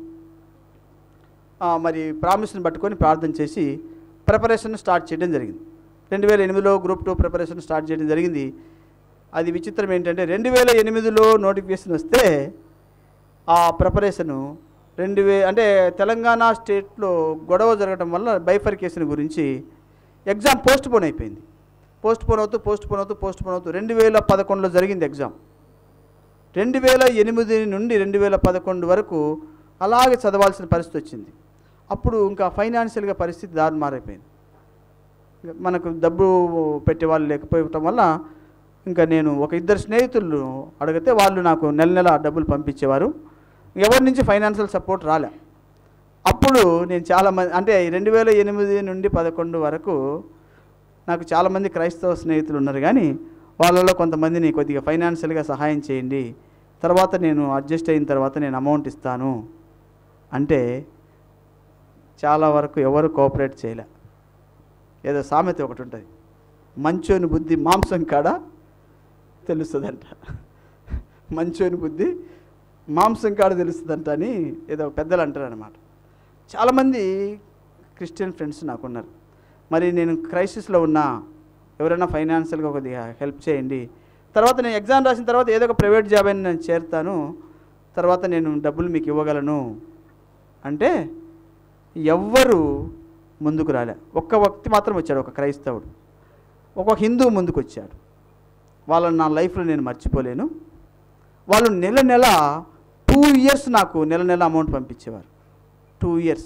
ఆ, మరి ప్రామిస్ని పట్టుకొని ప్రార్థన చేసి ప్రిపరేషన్ స్టార్ట్ చేయడం జరిగింది రెండు వేల ఎనిమిదిలో గ్రూప్ టూ ప్రిపరేషన్ స్టార్ట్ చేయడం జరిగింది అది విచిత్రం ఏంటంటే రెండు వేల ఎనిమిదిలో నోటిఫికేషన్ వస్తే ఆ ప్రిపరేషను రెండు వే అంటే తెలంగాణ స్టేట్లో గొడవ జరగడం వల్ల బైఫర్కేషన్ గురించి ఎగ్జామ్ పోస్ట్ పోన్ అయిపోయింది పోస్ట్ పోన్ అవుతూ పోస్ట్ పోన్ అవుతూ పోస్ట్ పోన్ అవుతూ రెండు వేల పదకొండులో జరిగింది ఎగ్జామ్ రెండు వేల ఎనిమిది నుండి రెండు వేల పదకొండు వరకు అలాగే చదవాల్సిన పరిస్థితి వచ్చింది అప్పుడు ఇంకా ఫైనాన్షియల్గా పరిస్థితి దారుమారైపోయింది ఇంకా మనకు డబ్బు పెట్టేవాళ్ళు లేకపోవటం వల్ల ఇంకా నేను ఒక ఇద్దరు స్నేహితులు అడిగితే వాళ్ళు నాకు నెల నెల డబ్బులు పంపించేవారు ఎవరి నుంచి ఫైనాన్షియల్ సపోర్ట్ రాలే అప్పుడు నేను చాలా మంది అంటే రెండు వేల ఎనిమిది నుండి పదకొండు వరకు నాకు చాలామంది క్రైస్తవ స్నేహితులు ఉన్నారు కానీ వాళ్ళలో కొంతమందిని కొద్దిగా ఫైనాన్షియల్గా సహాయం చేయండి తర్వాత నేను అడ్జస్ట్ అయిన తర్వాత నేను అమౌంట్ ఇస్తాను అంటే చాలా వరకు ఎవరు కోఆపరేట్ చేయలే ఏదో సామెత ఒకటి ఉంటుంది మంచోని బుద్ధి మాంసం కాడ తెలుస్తుందంట మంచోని బుద్ధి మాంసం కాడ తెలుస్తుందంట అని ఏదో పెద్దలు అంటారు అనమాట చాలామంది క్రిస్టియన్ ఫ్రెండ్స్ నాకున్నారు మరి నేను క్రైసిస్లో ఉన్నా ఎవరైనా ఫైనాన్షియల్గా కొద్దిగా హెల్ప్ చేయండి తర్వాత నేను ఎగ్జామ్ రాసిన తర్వాత ఏదో ఒక ప్రైవేట్ జాబ్ అని నేను చేరుతాను తర్వాత నేను డబ్బులు మీకు ఇవ్వగలను అంటే ఎవ్వరు ముందుకు రాలే ఒక్క వ్యక్తి మాత్రం వచ్చాడు ఒక క్రైస్తవుడు ఒక హిందూ ముందుకు వచ్చాడు వాళ్ళని నా లైఫ్లో నేను మర్చిపోలేను వాళ్ళు నెల నెల టూ ఇయర్స్ నాకు నెల నెల అమౌంట్ పంపించేవారు టూ ఇయర్స్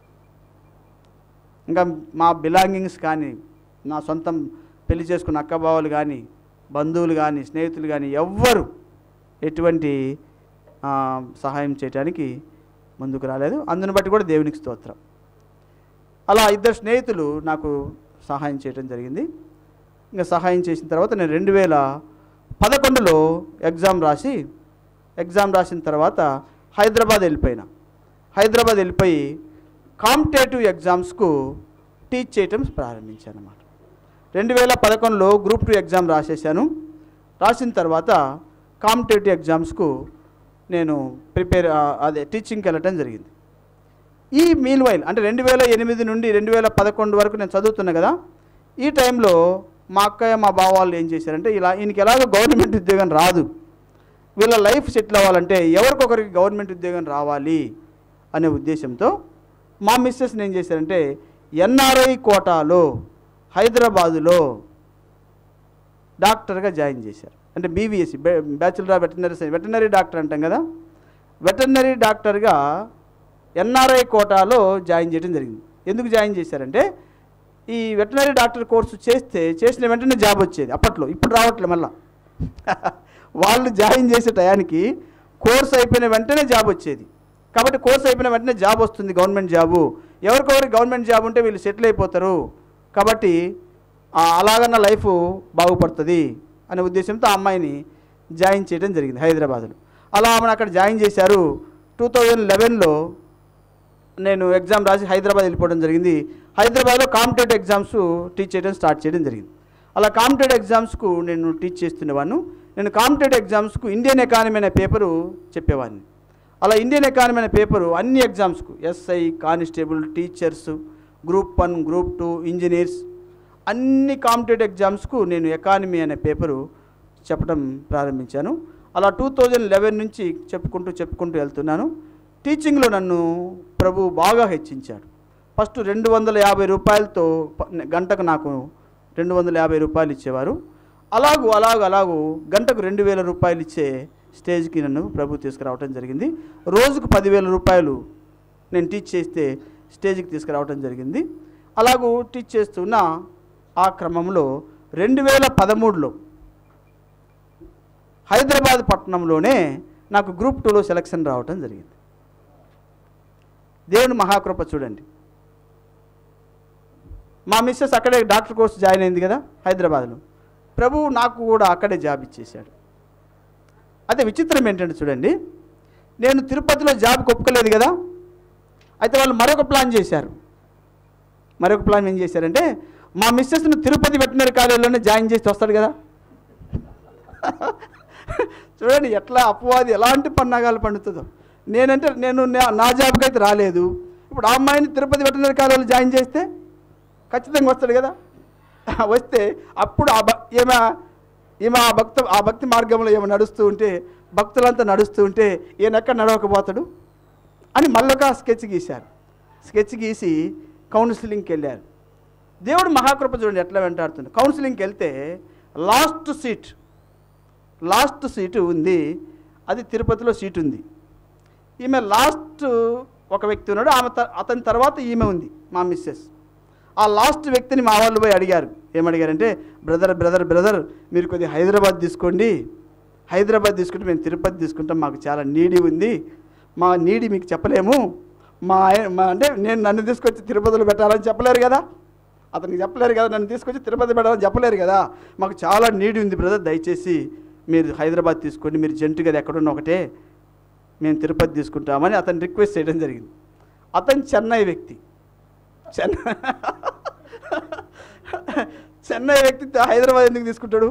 ఇంకా మా బిలాంగింగ్స్ కానీ నా సొంతం పెళ్లి చేసుకున్న అక్కబావలు కానీ బంధువులు కానీ స్నేహితులు కానీ ఎవ్వరు ఎటువంటి ఆ, సహాయం చేయడానికి ముందుకు రాలేదు అందుని బట్టి కూడా దేవునికి స్తోత్రం అలా ఇద్దరు స్నేహితులు నాకు సహాయం చేయడం జరిగింది ఇంకా సహాయం చేసిన తర్వాత నేను రెండు వేల పదకొండులో ఎగ్జామ్ రాసి ఎగ్జామ్ రాసిన తర్వాత హైదరాబాద్ వెళ్ళిపోయినా హైదరాబాద్ వెళ్ళిపోయి కాంపిటేటివ్ ఎగ్జామ్స్కు టీచ్ చేయటం ప్రారంభించాను అన్నమాట రెండు వేల పదకొండులో గ్రూప్ టూ ఎగ్జామ్ రాసేసాను రాసిన తర్వాత కాంపిటేటివ్ ఎగ్జామ్స్కు నేను ప్రిపేర్ ఆ, అదే టీచింగ్కి వెళ్ళటం జరిగింది ఈ మీల్ వైల్ అంటే రెండు వేల ఎనిమిది నుండి రెండు వేల పదకొండు వరకు నేను చదువుతున్నా కదా ఈ టైంలో మా అక్కయ్య మా బావ వాళ్ళు ఏం చేశారంటే ఇలా ఈయనకి ఎలాగో గవర్నమెంట్ ఉద్యోగం రాదు వీళ్ళ లైఫ్ సెటిల్ అవ్వాలంటే ఎవరికొకరికి గవర్నమెంట్ ఉద్యోగం రావాలి అనే ఉద్దేశంతో మా మిస్సెస్ని ఏం చేశారంటే ఎన్ఆర్ఐ కోటాలో హైదరాబాదులో డాక్టర్గా జాయిన్ చేశారు అంటే BVSc bachelor of veterinary science veterinary doctor అంటాం కదా వెటనరీ డాక్టర్గా ఎన్ఆర్ఐ కోటాలో జాయిన్ చేయడం జరిగింది ఎందుకు జాయిన్ చేశారంటే ఈ వెటనరీ డాక్టర్ కోర్సు చేస్తే చేసిన వెంటనే జాబ్ వచ్చేది అప్పట్లో ఇప్పుడు రావట్లే మళ్ళా వాళ్ళు జాయిన్ చేసే టయానికి కోర్స్ అయిపోయిన వెంటనే జాబ్ వచ్చేది కాబట్టి కోర్స్ అయిపోయిన వెంటనే జాబ్ వస్తుంది గవర్నమెంట్ జాబు ఎవరికొకరికి గవర్నమెంట్ జాబ్ ఉంటే వీళ్ళు సెటిల్ అయిపోతారు కాబట్టి ఆ, అలాగన్న లైఫ్ బాగుపడుతుంది అనే ఉద్దేశంతో ఆ అమ్మాయిని జాయిన్ చేయడం జరిగింది హైదరాబాద్లో అలా ఆమెను అక్కడ జాయిన్ చేశారు టూ థౌజండ్ లెవెన్లో నేను ఎగ్జామ్ రాసి హైదరాబాద్ వెళ్ళిపోవడం జరిగింది హైదరాబాద్లో కాంపిటేటివ్ ఎగ్జామ్స్ టీచ్ చేయడం స్టార్ట్ చేయడం జరిగింది అలా కాంపిటేటివ్ ఎగ్జామ్స్కు నేను టీచ్ చేస్తున్నవాను నేను కాంపిటేటివ్ ఎగ్జామ్స్కు ఇండియన్ ఎకానమీ అనే పేపరు చెప్పేవాడిని అలా ఇండియన్ ఎకానమీ అనే పేపరు అన్ని ఎగ్జామ్స్కు SI constable teachers group one group two engineers అన్ని కాంపిటేటివ్ ఎగ్జామ్స్కు నేను ఎకానమీ అనే పేపరు చెప్పడం ప్రారంభించాను అలా టూ థౌజండ్ లెవెన్ నుంచి చెప్పుకుంటూ చెప్పుకుంటూ వెళ్తున్నాను టీచింగ్లో నన్ను ప్రభు బాగా హెచ్చించాడు ఫస్ట్ రెండు వందల యాభై రూపాయలతో ప- గంటకు నాకు రెండు వందల యాభై రూపాయలు ఇచ్చేవారు అలాగూ అలాగూ అలాగూ గంటకు రెండు వేల రూపాయలు ఇచ్చే స్టేజ్కి నన్ను ప్రభు తీసుకురావటం జరిగింది రోజుకు పదివేల రూపాయలు నేను టీచ్ చేస్తే స్టేజ్కి తీసుకురావటం జరిగింది అలాగూ టీచ్ చేస్తున్న ఆ క్రమంలో రెండు వేల పదమూడులో హైదరాబాద్ పట్టణంలోనే నాకు గ్రూప్ టూలో సెలక్షన్ రావటం జరిగింది దేవుని మహాకృప చూడండి మా మిస్సెస్ అక్కడే డాక్టర్ కోర్స్ జాయిన్ అయింది కదా హైదరాబాద్లో ప్రభువు నాకు కూడా అక్కడే జాబ్ ఇచ్చేశాడు అయితే విచిత్రం ఏంటంటే చూడండి నేను తిరుపతిలో జాబ్ ఒప్పుకోలేదు కదా అయితే వాళ్ళు మరొక ప్లాన్ చేశారు మరొక ప్లాన్ ఏం చేశారంటే మా మిస్సెస్ను తిరుపతి వెటనరీ కాలేజీలోనే జాయిన్ చేసి వస్తాడు కదా చూడండి ఎట్లా అపవాది ఎలాంటి పన్నాగాలు పండుతుందో నేనంటే నేను నా- నా జాబ్కి అయితే రాలేదు ఇప్పుడు ఆ అమ్మాయిని తిరుపతి వెటనరీ కాలేజీలో జాయిన్ చేస్తే ఖచ్చితంగా వస్తాడు కదా వస్తే అప్పుడు ఆ భ ఈమె ఈమె ఆ భక్త ఆ భక్తి మార్గంలో ఏమో నడుస్తూ ఉంటే భక్తులంతా నడుస్తూ ఉంటే ఈయన ఎక్కడ నడవకపోతాడు అని మళ్ళొక స్కెచ్ గీశారు స్కెచ్ గీసి కౌన్సిలింగ్కి వెళ్ళారు దేవుడు మహాకృప చూడండి ఎట్లా వెంటాడుతుంది కౌన్సిలింగ్కి వెళ్తే లాస్ట్ సీట్ లాస్ట్ సీటు ఉంది అది తిరుపతిలో సీట్ ఉంది ఈమె లాస్ట్ ఒక వ్యక్తి ఉన్నాడు ఆమె త- అతని తర్వాత ఈమె ఉంది మా మిస్సెస్ ఆ లాస్ట్ వ్యక్తిని మా వాళ్ళు పోయి అడిగారు ఏమడిగారంటే బ్రదర్ బ్రదర్ బ్రదర్ మీరు కొద్దిగా హైదరాబాద్ తీసుకోండి హైదరాబాద్ తీసుకుంటే మేము తిరుపతి తీసుకుంటాం మాకు చాలా నీడి ఉంది మా నీడి మీకు చెప్పలేము మా ఆయ- మా అంటే నేను నన్ను తీసుకొచ్చి తిరుపతిలో పెట్టాలని చెప్పలేరు కదా అతనికి చెప్పలేరు కదా నన్ను తీసుకొచ్చి తిరుపతి పెట్టాలని చెప్పలేరు కదా మాకు చాలా నీడి ఉంది బ్రదర్ దయచేసి మీరు హైదరాబాద్ తీసుకోండి మీరు జంటు కదా ఎక్కడున్న ఒకటే మేము తిరుపతి తీసుకుంటామని అతను రిక్వెస్ట్ చేయడం జరిగింది అతను చెన్నై వ్యక్తి చెన్నై చెన్నై వ్యక్తి హైదరాబాద్ ఎందుకు తీసుకుంటాడు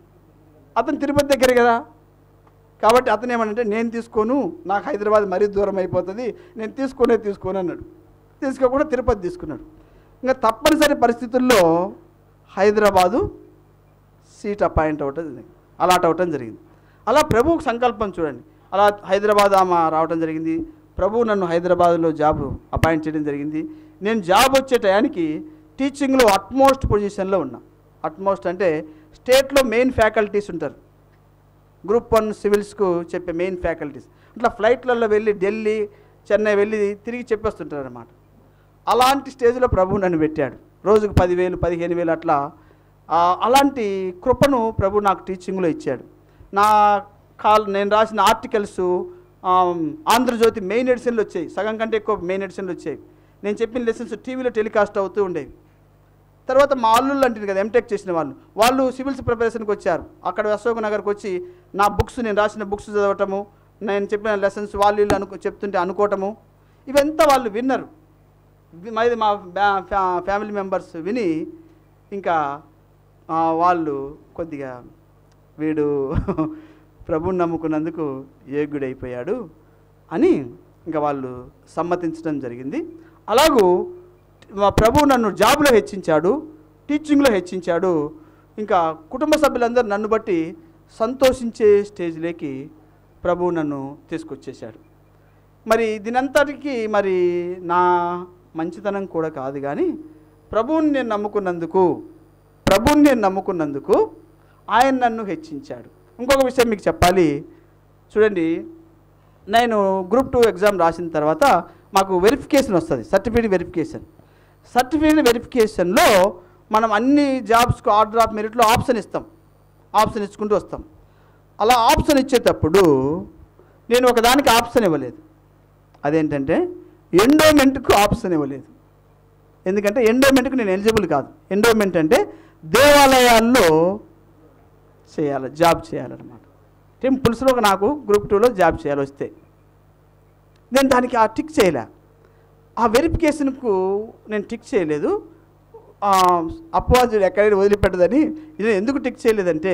అతను తిరుపతి దగ్గరే కదా కాబట్టి అతను ఏమనంటే నేను తీసుకోను నాకు హైదరాబాద్ మరీ దూరం అయిపోతుంది నేను తీసుకునే తీసుకోను అన్నాడు తీసుకోకుండా తిరుపతి తీసుకున్నాడు ఇంకా తప్పనిసరి పరిస్థితుల్లో హైదరాబాదు సీట్ అపాయింట్ అవ్వటం జరిగింది అలాట్ అవ్వటం జరిగింది అలా ప్రభువుకు సంకల్పం చూడండి అలా హైదరాబాద్ ఆమె రావటం జరిగింది ప్రభువు నన్ను హైదరాబాద్లో జాబ్ అపాయింట్ చేయడం జరిగింది నేను జాబ్ వచ్చే టయానికి టీచింగ్లో అట్మోస్ట్ పొజిషన్లో ఉన్నా అట్మోస్ట్ అంటే స్టేట్లో మెయిన్ ఫ్యాకల్టీస్ ఉంటారు గ్రూప్ వన్ సివిల్స్కు చెప్పే మెయిన్ ఫ్యాకల్టీస్ ఇట్లా ఫ్లైట్లలో వెళ్ళి ఢిల్లీ చెన్నై వెళ్ళి తిరిగి చెప్పేస్తుంటారు అనమాట అలాంటి స్టేజ్లో ప్రభు నన్ను పెట్టాడు రోజుకు పదివేలు పదిహేను వేలు అట్లా ఆ, అలాంటి కృపను ప్రభు నాకు టీచింగ్లో ఇచ్చాడు నా కాల్ నేను రాసిన ఆర్టికల్స్ ఆంధ్రజ్యోతి మెయిన్ ఎడిషన్లు వచ్చాయి సగం కంటే ఎక్కువ మెయిన్ ఎడిషన్లు వచ్చాయి నేను చెప్పిన లెసన్స్ టీవీలో టెలికాస్ట్ అవుతూ ఉండేవి తర్వాత మా అల్లుళ్ళు అంటుంది కదా ఎంటెక్ చేసిన వాళ్ళు వాళ్ళు సివిల్స్ ప్రిపరేషన్కి వచ్చారు అక్కడ అశోక్ నగర్కి వచ్చి నా బుక్స్ నేను రాసిన బుక్స్ చదవటము నేను చెప్పిన లెసన్స్ వాళ్ళు వీళ్ళు అనుకో చెప్తుంటే అనుకోవటము ఇవంతా వాళ్ళు విన్నరు వి- మాది మా బ్యా- ఫ్యా- ఫ్యామిలీ మెంబర్స్ విని ఇంకా ఆ, వాళ్ళు కొద్దిగా వీడు ప్రభుని నమ్ముకున్నందుకు యోగ్యుడైపోయాడు అని ఇంకా వాళ్ళు సమ్మతించడం జరిగింది అలాగూ మా ప్రభువు నన్ను జాబ్లో హెచ్చించాడు టీచింగ్లో హెచ్చించాడు ఇంకా కుటుంబ సభ్యులందరూ నన్ను బట్టి సంతోషించే స్టేజ్లోకి ప్రభువు నన్ను తీసుకొచ్చేశాడు మరి దీనంతటికి మరి నా మంచితనం కూడా కాదు కానీ ప్రభువుని నేను నమ్ముకున్నందుకు ప్రభువుని నేను నమ్ముకున్నందుకు ఆయన నన్ను హెచ్చించాడు ఇంకొక విషయం మీకు చెప్పాలి చూడండి నేను గ్రూప్ టూ ఎగ్జామ్ రాసిన తర్వాత మాకు వెరిఫికేషన్ వస్తుంది సర్టిఫికేట్ వెరిఫికేషన్ సర్టిఫికేట్ వెరిఫికేషన్లో మనం అన్ని జాబ్స్కు ఆర్డర్ ఆఫ్ మెరిట్లో ఆప్షన్ ఇస్తాం ఆప్షన్ ఇచ్చుకుంటూ వస్తాం అలా ఆప్షన్ ఇచ్చేటప్పుడు నేను ఒకదానికి ఆప్షన్ ఇవ్వలేదు అదేంటంటే ఎండోమెంట్కు ఆప్షన్ ఇవ్వలేదు ఎందుకంటే ఎండోమెంట్కి నేను ఎలిజిబుల్ కాదు ఎండోమెంట్ అంటే దేవాలయాల్లో చేయాలి జాబ్ చేయాలన్నమాట టెంపుల్స్లో నాకు గ్రూప్ టూలో జాబ్ చేయాలి వస్తే నేను దానికి ఆ టిక్ చేయలే ఆ వెరిఫికేషన్కు నేను టిక్ చేయలేదు అపవాదుడు ఎక్కడైనా వదిలిపెట్టదని నేను ఎందుకు టిక్ చేయలేదంటే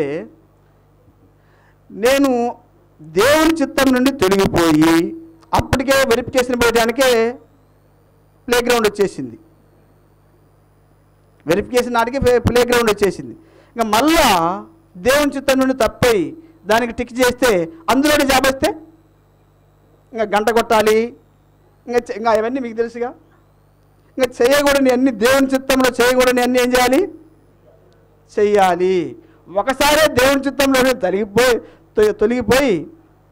నేను దేవుని చిత్తం నుండి తొలగిపోయి అప్పటికే వెరిఫికేషన్ పెట్టడానికే ప్లే గ్రౌండ్ వచ్చేసింది వెరిఫికేషన్ నాటికి ప్లే గ్రౌండ్ వచ్చేసింది ఇంకా మళ్ళా దేవుని చిత్తం నుండి తప్పై దానికి టిక్ చేస్తే అందులోనే జాబ్ వస్తే ఇంకా గంట కొట్టాలి ఇంకా చె- ఇంకా అవన్నీ మీకు తెలుసుగా ఇంకా చేయకూడని అన్ని దేవుని చిత్తంలో చేయకూడని అన్ని ఏం చేయాలి చెయ్యాలి ఒకసారి దేవుని చిత్తంలోనే తొలగిపోయి తొ- తొలగిపోయి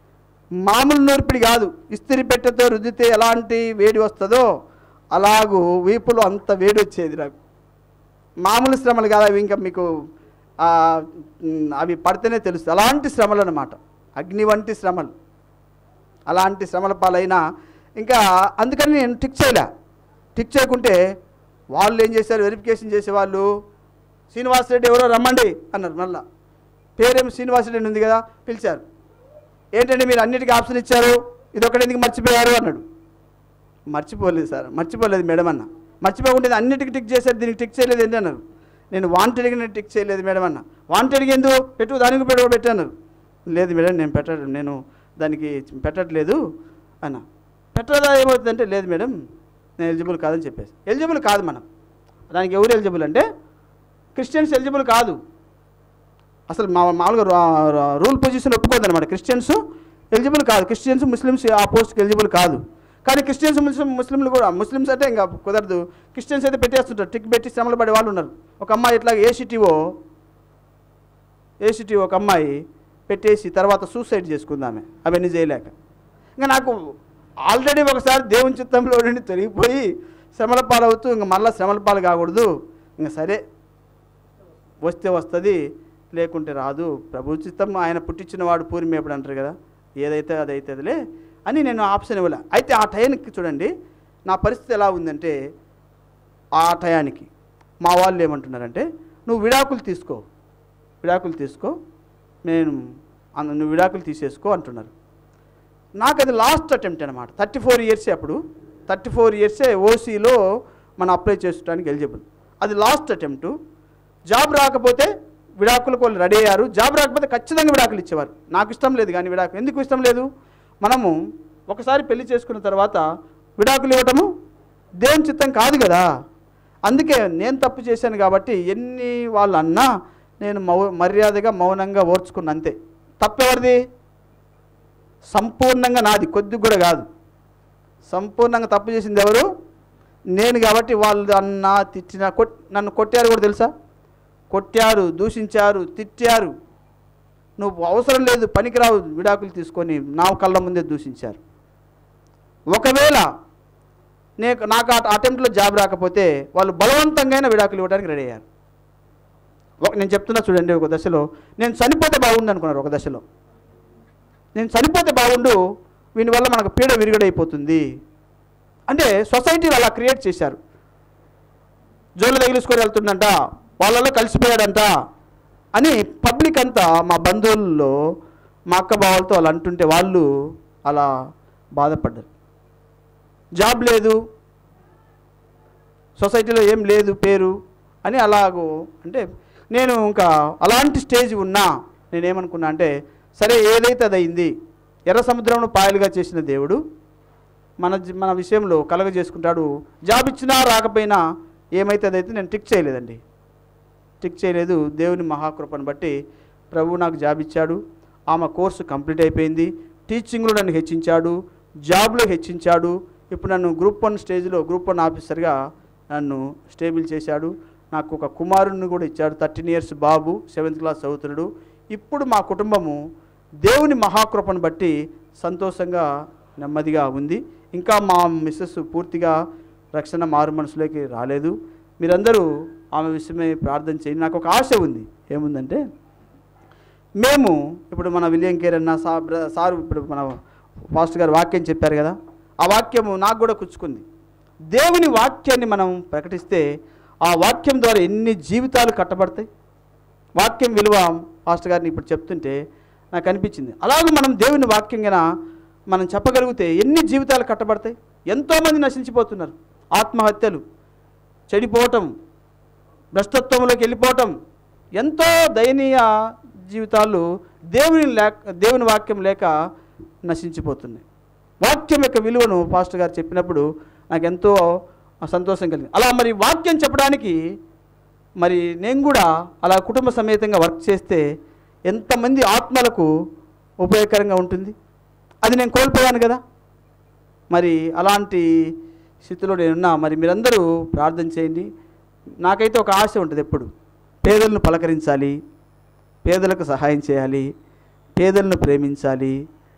మామూలు నూర్పిడి కాదు ఇస్త్రీ పెట్టెతో రుద్దితే ఎలాంటి వేడి వస్తుందో అలాగూ వీపులో అంత వేడి వచ్చేది నాకు మామూలు శ్రమలు కాదు అవి ఇంకా మీకు ఆ, మ్, అవి పడితేనే తెలుస్తుంది అలాంటి శ్రమలు అన్నమాట అగ్ని వంటి శ్రమలు అలాంటి శ్రమల పాలైనా ఇంకా అందుకని నేను టిక్ చేయలే టిక్ చేయకుంటే వాళ్ళు ఏం చేశారు వెరిఫికేషన్ చేసేవాళ్ళు శ్రీనివాసరెడ్డి ఎవరో రమ్మండి అన్నారు మళ్ళా పేరేమో శ్రీనివాసరెడ్డి ఉంది కదా పిలిచారు ఏంటంటే మీరు అన్నిటికీ ఆప్షన్ ఇచ్చారు ఇది ఒకటి ఎందుకు మర్చిపోయారు అన్నాడు మర్చిపోలేదు సార్ మర్చిపోలేదు మేడం అన్న మర్చిపోకుండా అన్నిటికీ టిక్ చేశారు దీనికి టిక్ చేయలేదు ఏంటి అన్నారు నేను వాంటెడ్గా నేను టిక్ చేయలేదు మేడం అన్న వాంటెడ్గా ఎందుకు పెట్టు దానికి పెట్టు పెట్టాను లేదు మేడం నేను పెట్ట నేను దానికి పెట్టట్లేదు అన్న పెట్టదా ఏమవుతుందంటే లేదు మేడం నేను ఎలిజిబుల్ కాదని చెప్పేసి ఎలిజిబుల్ కాదు మనం దానికి ఎవరు ఎలిజిబుల్ అంటే క్రిస్టియన్స్ ఎలిజిబుల్ కాదు అసలు మా మామూలుగా రా- రా- రూల్ పొజిషన్ ఒప్పుకోదు అనమాట క్రిస్టియన్స్ ఎలిజిబుల్ కాదు క్రిస్టియన్స్ ముస్లిమ్స్ ఆ పోస్ట్కి ఎలిజిబుల్ కాదు కానీ క్రిస్టియన్స్ ముస్లిం ముస్లింలు కూడా ముస్లిమ్స్ అంటే ఇంకా కుదరదు క్రిస్టియన్స్ అయితే పెట్టేస్తుంటారు టిక్ పెట్టి శ్రమలు పడే వాళ్ళు ఉన్నారు ఒక అమ్మాయి ఇట్లా ఏసీటీఓ ఏసీటీఓ ఒక అమ్మాయి పెట్టేసి తర్వాత సూసైడ్ చేసుకుందామె అవన్నీ చేయలేక ఇంకా నాకు ఆల్రెడీ ఒకసారి దేవుని చిత్తంలో నుండి తొలగిపోయి శ్రమల పాలవుతూ ఇంకా మళ్ళీ శ్రమల పాలు కాకూడదు ఇంకా సరే వస్తే వస్తుంది లేకుంటే రాదు ప్రభు చిత్తం ఆయన పుట్టించిన వాడు పూరి మేపుడు అంటారు కదా ఏదైతే అది అవుతుందిలే అని నేను ఆప్షన్ ఇవ్వలే అయితే ఆ టైంకి చూడండి నా పరిస్థితి ఎలా ఉందంటే ఆ టయానికి మా వాళ్ళు ఏమంటున్నారంటే నువ్వు విడాకులు తీసుకో విడాకులు తీసుకో నేను అన్న- నువ్వు విడాకులు తీసేసుకో అంటున్నారు నాకు అది లాస్ట్ అటెంప్ట్ అనమాట థర్టీ ఫోర్ ఇయర్సే అప్పుడు థర్టీ ఫోర్ ఇయర్సే ఓసీలో మనం అప్లై చేసుకోవడానికి ఎలిజిబుల్ అది లాస్ట్ అటెంప్ట్ జాబ్ రాకపోతే విడాకులకు వాళ్ళు రెడీ అయ్యారు జాబ్ రాకపోతే ఖచ్చితంగా విడాకులు ఇచ్చేవారు నాకు ఇష్టం లేదు కానీ విడాకులు ఎందుకు ఇష్టం లేదు మనము ఒకసారి పెళ్లి చేసుకున్న తర్వాత విడాకులు ఇవ్వటము దేవుని చిత్తం కాదు కదా అందుకే నేను తప్పు చేశాను కాబట్టి ఎన్ని వాళ్ళు అన్నా నేను మౌ మర్యాదగా మౌనంగా ఓర్చుకున్న అంతే తప్పెవరిది సంపూర్ణంగా నాది కొద్ది కూడా కాదు సంపూర్ణంగా తప్పు చేసింది ఎవరు నేను కాబట్టి వాళ్ళు అన్నా తిట్టినా కొట్ నన్ను కొట్టారు కూడా తెలుసా కొట్టారు దూషించారు తిట్టారు నువ్వు అవసరం లేదు పనికిరావు విడాకులు తీసుకొని నా కళ్ళ ముందే దూషించారు ఒకవేళ నే నాకు ఆ అటెంప్ట్లో జాబ్ రాకపోతే వాళ్ళు బలవంతంగా విడాకులు ఇవ్వడానికి రెడీ అయ్యారు ఒక- నేను చెప్తున్నా చూడండి ఒక దశలో నేను చనిపోతే బాగుండు అనుకున్నారు ఒక దశలో నేను చనిపోతే బాగుండు వీని వల్ల మనకు పీడ విరిగడైపోతుంది అంటే సొసైటీలు అలా క్రియేట్ చేశారు జోలు తగిలిసుకొని వెళ్తుందంట వాళ్ళలో కలిసిపోయాడంట అని పబ్లిక్ అంతా మా బంధువుల్లో మా అక్క బావలతో అలా అంటుంటే వాళ్ళు అలా బాధపడ్డారు జాబ్ లేదు సొసైటీలో ఏం లేదు పేరు అని అలాగూ అంటే నేను ఇంకా అలాంటి స్టేజ్ ఉన్నా నేనేమనుకున్నా అంటే సరే ఏదైతే అది అయింది ఎర్ర సముద్రంను పాయలుగా చేసిన దేవుడు మన జీ- మన విషయంలో కలగ చేసుకుంటాడు జాబ్ ఇచ్చినా రాకపోయినా ఏమైతే అదైతే నేను టిక్ చేయలేదండి టిక్ చేయలేదు దేవుని మహాకృపను బట్టి ప్రభు నాకు జాబ్ ఇచ్చాడు ఆమె కోర్సు కంప్లీట్ అయిపోయింది టీచింగ్లో నన్ను హెచ్చించాడు జాబ్లో హెచ్చించాడు ఇప్పుడు నన్ను గ్రూప్ వన్ స్టేజ్లో గ్రూప్ వన్ ఆఫీసర్గా నన్ను స్టేబుల్ చేశాడు నాకు ఒక కుమారుని కూడా ఇచ్చాడు థర్టీన్ ఇయర్స్ బాబు సెవెంత్ క్లాస్ చదువుతున్నాడు ఇప్పుడు మా కుటుంబము దేవుని మహాకృపను బట్టి సంతోషంగా నెమ్మదిగా ఉంది ఇంకా మా మిస్సెస్ పూర్తిగా రక్షణ మారు మనసులోకి రాలేదు మీరందరూ ఆమె విషయమై ప్రార్థన చేయండి నాకు ఒక ఆశ ఉంది ఏముందంటే మేము ఇప్పుడు మన విలియం కేర్ అన్న సా బ్ర- సార్ ఇప్పుడు మన పాస్టర్ గారు వాక్యం చెప్పారు కదా ఆ వాక్యము నాకు కూడా కుచ్చుకుంది దేవుని వాక్యాన్ని మనం ప్రకటిస్తే ఆ వాక్యం ద్వారా ఎన్ని జీవితాలు కట్టబడతాయి వాక్యం విలువ పాస్టర్ గారిని ఇప్పుడు చెప్తుంటే నాకు అనిపించింది అలాగే మనం దేవుని వాక్యం గన మనం చెప్పగలిగితే ఎన్ని జీవితాలు కట్టబడతాయి ఎంతోమంది నశించిపోతున్నారు ఆత్మహత్యలు చెడిపోవటం భ్రష్టత్వంలోకి వెళ్ళిపోవటం ఎంతో దయనీయ జీవితాలు దేవుని లేక దేవుని వాక్యం లేక నశించిపోతున్నాయి వాక్యం యొక్క విలువను పాస్టర్ గారు చెప్పినప్పుడు నాకు ఎంతో సంతోషం కలిగింది అలా మరి వాక్యం చెప్పడానికి మరి నేను కూడా అలా కుటుంబ సమేతంగా వర్క్ చేస్తే ఎంతమంది ఆత్మలకు ఉపయోగకరంగా ఉంటుంది అది నేను కోల్పోయాను కదా మరి అలాంటి స్థితిలో నేనున్నా మరి మీరందరూ ప్రార్థన చేయండి నాకైతే ఒక ఆశ ఉంటుంది ఎప్పుడు పేదలను పలకరించాలి పేదలకు సహాయం చేయాలి పేదలను ప్రేమించాలి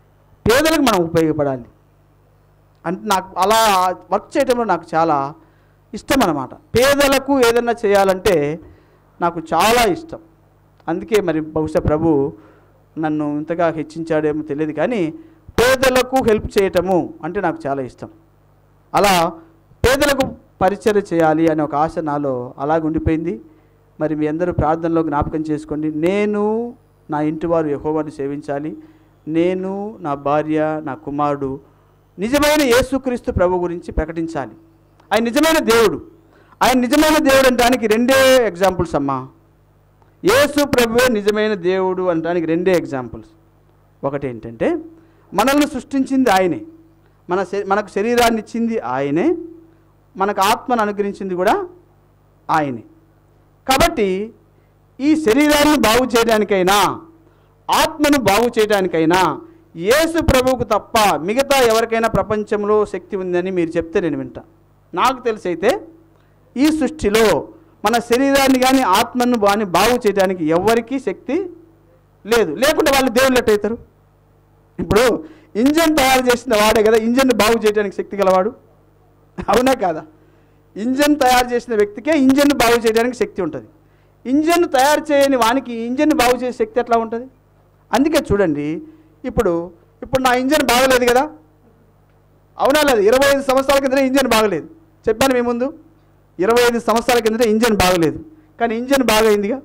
పేదలకు మనం ఉపయోగపడాలి అంటే నాకు అలా వర్క్ చేయడంలో నాకు చాలా ఇష్టం అన్నమాట పేదలకు ఏదైనా చేయాలంటే నాకు చాలా ఇష్టం అందుకే మరి బహుశా ప్రభు నన్ను ఇంతగా హెచ్చించాడేమో తెలియదు కానీ పేదలకు హెల్ప్ చేయటము అంటే నాకు చాలా ఇష్టం అలా పేదలకు పరిచయం చేయాలి అనే ఒక ఆశ నాలో అలాగ ఉండిపోయింది మరి మీ అందరూ ప్రార్థనలో జ్ఞాపకం చేసుకోండి నేను నా ఇంటి వారు యహోవాను సేవించాలి నేను నా భార్య నా కుమారుడు నిజమైన యేసుక్రీస్తు ప్రభు గురించి ప్రకటించాలి ఆయన నిజమైన దేవుడు ఆయన నిజమైన దేవుడు అనడానికి రెండే ఎగ్జాంపుల్స్ అమ్మా యేసు ప్రభువే నిజమైన దేవుడు అనడానికి రెండే ఎగ్జాంపుల్స్ ఒకటి ఏంటంటే మనల్ని సృష్టించింది ఆయనే మన శ- మనకు శరీరాన్ని ఇచ్చింది ఆయనే మనకు ఆత్మను అనుగ్రహించింది కూడా ఆయనే కాబట్టి ఈ శరీరాన్ని బాగు చేయడానికైనా ఆత్మను బాగు చేయడానికైనా యేసు ప్రభువుకు తప్ప మిగతా ఎవరికైనా ప్రపంచంలో శక్తి ఉందని మీరు చెప్తే నేను వింటా నాకు తెలిసి అయితే ఈ సృష్టిలో మన శరీరాన్ని కానీ ఆత్మను కానీ బాగు చేయడానికి ఎవరికీ శక్తి లేదు లేకుండా వాళ్ళు దేవుళ్ళు ఎట్టయితారు ఇప్పుడు ఇంజన్ తయారు చేసిన వాడే కదా ఇంజన్ బాగు చేయడానికి శక్తి గలవాడు అవునా కాదా ఇంజన్ తయారు చేసిన వ్యక్తికే ఇంజన్ బాగు చేయడానికి శక్తి ఉంటుంది ఇంజన్ తయారు చేయని వానికి ఇంజన్ బాగు చేసే శక్తి ఎట్లా ఉంటుంది అందుకే చూడండి ఇప్పుడు ఇప్పుడు నా ఇంజన్ బాగలేదు కదా అవునా లేదు ఇరవై ఐదు సంవత్సరాల కిందనే ఇంజన్ బాగలేదు చెప్పాను మీ ముందు ఇరవై ఐదు సంవత్సరాల కిందనే ఇంజన్ బాగలేదు కానీ ఇంజన్ బాగైందిగా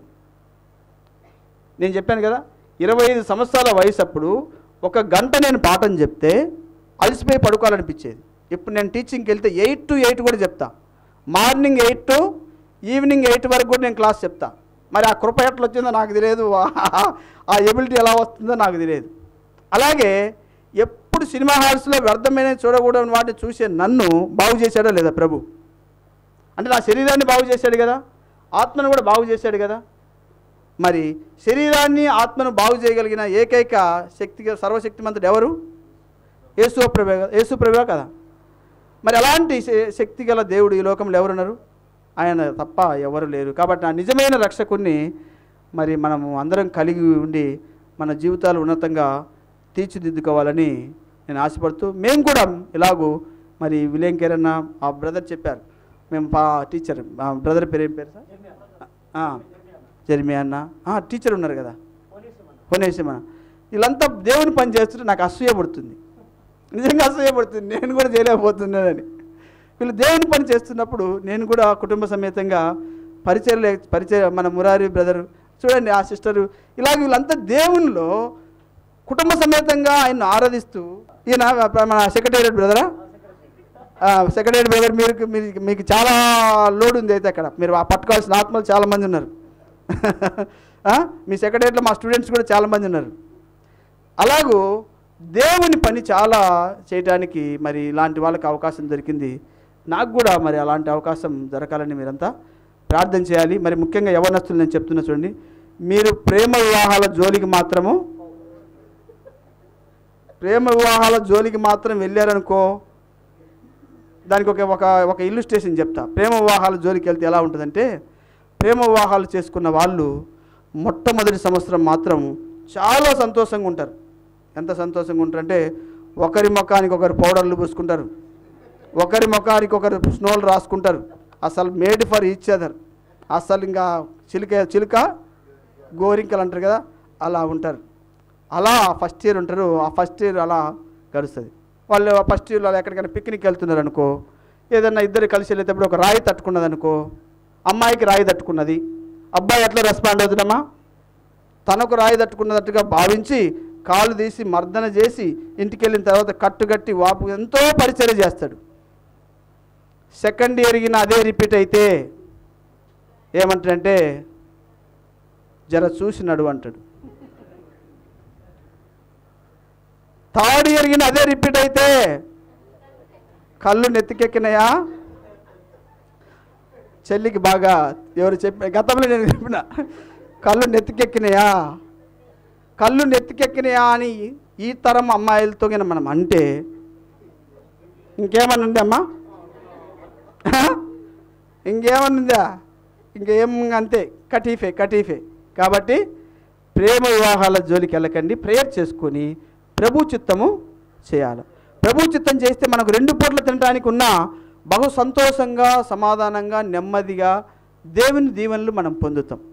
నేను చెప్పాను కదా ఇరవై ఐదు సంవత్సరాల వయసు అప్పుడు ఒక గంట నేను పాఠం చెప్తే అలసిపోయి పడుకోవాలనిపించేది ఇప్పుడు నేను టీచింగ్కి వెళ్తే ఎయిట్ టు ఎయిట్ కూడా చెప్తా morning eight to evening eight వరకు కూడా నేను క్లాస్ చెప్తా మరి ఆ కృప ఎట్లా వచ్చిందో నాకు తెలియదు ఆ ఎబిలిటీ ఎలా వస్తుందో నాకు తెలియదు అలాగే ఎప్పుడు సినిమా హాల్స్లో వ్యర్థమైన చూడకూడని వాటిని చూసే నన్ను బాగు చేశాడో లేదా ప్రభు అంటే నా శరీరాన్ని బాగు చేశాడు కదా ఆత్మను కూడా బాగు చేశాడు కదా మరి శరీరాన్ని ఆత్మను బాగు చేయగలిగిన ఏకైక శక్తి సర్వశక్తిమంతుడు ఎవరు యేసు ప్రభే యేసు ప్రభే కదా మరి అలాంటి శ- శక్తి గల దేవుడు ఈ లోకంలో ఎవరున్నారు ఆయన తప్ప ఎవరు లేరు కాబట్టి ఆ నిజమైన రక్షకుణ్ణి మరి మనము అందరం కలిగి ఉండి మన జీవితాలు ఉన్నతంగా తీర్చిదిద్దుకోవాలని నేను ఆశపడుతూ మేము కూడా ఇలాగూ మరి విలేం కేరన్న ఆ బ్రదర్ చెప్పారు మేము పా టీచర్ మా బ్రదర్ పేరు ఏం పేరు సార్ ఆ, జెర్మీ అన్న ఆ, టీచర్ ఉన్నారు కదా కొనేసిమన వీళ్ళంతా దేవుని పని చేస్తుంటే నాకు అసూయ పడుతుంది నిజంగా అసూయ పడుతుంది నేను కూడా చేయలేకపోతున్నానని వీళ్ళు దేవుని పని చేస్తున్నప్పుడు నేను కూడా కుటుంబ సమేతంగా పరిచయం పరిచయ మన మురారి బ్రదర్ చూడండి ఆ సిస్టరు ఇలాగ వీళ్ళంతా దేవునిలో కుటుంబ సమేతంగా ఆయన ఆరాధిస్తూ ఈయన మన సెక్రటేరియట్ బ్రదరా సెక్రటరీ బ్రదర్ మీరు మీరు మీకు చాలా లోడ్ ఉంది అయితే అక్కడ మీరు ఆ పట్టుకోవాల్సిన ఆత్మలు చాలా మంది ఉన్నారు ఆ? మీ సెక్రటరీలో మా స్టూడెంట్స్ కూడా చాలా మంది ఉన్నారు అలాగూ దేవుని పని చాలా చేయడానికి మరి ఇలాంటి వాళ్ళకి అవకాశం దొరికింది నాకు కూడా మరి అలాంటి అవకాశం దొరకాలని మీరంతా ప్రార్థన చేయాలి మరి ముఖ్యంగా యవనస్తులు నేను చెప్తున్నా చూడండి మీరు ప్రేమ వివాహాల జోలికి మాత్రము ప్రేమ వివాహాల జోలికి మాత్రం వెళ్ళారనుకో దానికి ఒక ఒక ఒక ఇల్లుస్ట్రేషన్ చెప్తా ప్రేమ వివాహాల జోలికి వెళ్తే ఎలా ఉంటుందంటే ప్రేమ వివాహాలు చేసుకున్న వాళ్ళు మొట్టమొదటి సంవత్సరం మాత్రం చాలా సంతోషంగా ఉంటారు ఎంత సంతోషంగా ఉంటారంటే ఒకరి ముఖానికి ఒకరు పౌడర్లు పూసుకుంటారు ఒకరి ముఖానికి ఒకరు స్నోలు రాసుకుంటారు అసలు మేడ్ ఫర్ ఈచ్ అదర్ అసలు ఇంకా చిలుక చిలుక గోరింకలు అంటారు కదా అలా ఉంటారు అలా ఫస్ట్ ఇయర్ ఉంటారు ఆ ఫస్ట్ ఇయర్ అలా గడుస్తుంది వాళ్ళు ఫస్ట్ ఇయర్లో అలా ఎక్కడికైనా పిక్నిక్ వెళ్తున్నారు అనుకో ఏదన్నా ఇద్దరు కలిసి వెళ్ళేటప్పుడు ఒక రాయి తట్టుకున్నది అనుకో అమ్మాయికి రాయి తట్టుకున్నది అబ్బాయి ఎట్లా రెస్పాండ్ అవుతున్నామా తనకు రాయి తట్టుకున్నట్టుగా భావించి కాలు తీసి మర్దన చేసి ఇంటికి వెళ్ళిన తర్వాత కట్టుగట్టి వాపు ఎంతో పరిచయం చేస్తాడు సెకండ్ ఇయర్గిన అదే రిపీట్ అయితే ఏమంటాడంటే జర చూసి నడు అంటాడు థర్డ్ ఇయర్గిన అదే రిపీట్ అయితే కళ్ళు నెత్తికెక్కినాయా చెల్లికి బాగా ఎవరు చెప్పి గతంలో నేను చెప్పిన కళ్ళు నెత్తికెక్కినాయా కళ్ళు నెత్తికెక్కినాయా అని ఈ తరం అమ్మాయిలతో గిన మనం అంటే ఇంకేమన్నా ఉంది అమ్మా ఇంకేమన్నా ఉందా ఇంకేం అంతే కటీఫే కటీఫే కాబట్టి ప్రేమ వివాహాల జోలికి వెళ్ళకండి ప్రేయర్ చేసుకొని ప్రభు చిత్తము చేయాలి ప్రభు చిత్తం చేస్తే మనకు రెండు పూటలు తినడానికి ఉన్న బహు సంతోషంగా సమాధానంగా నెమ్మదిగా దేవుని దీవెనలు మనం పొందుతాం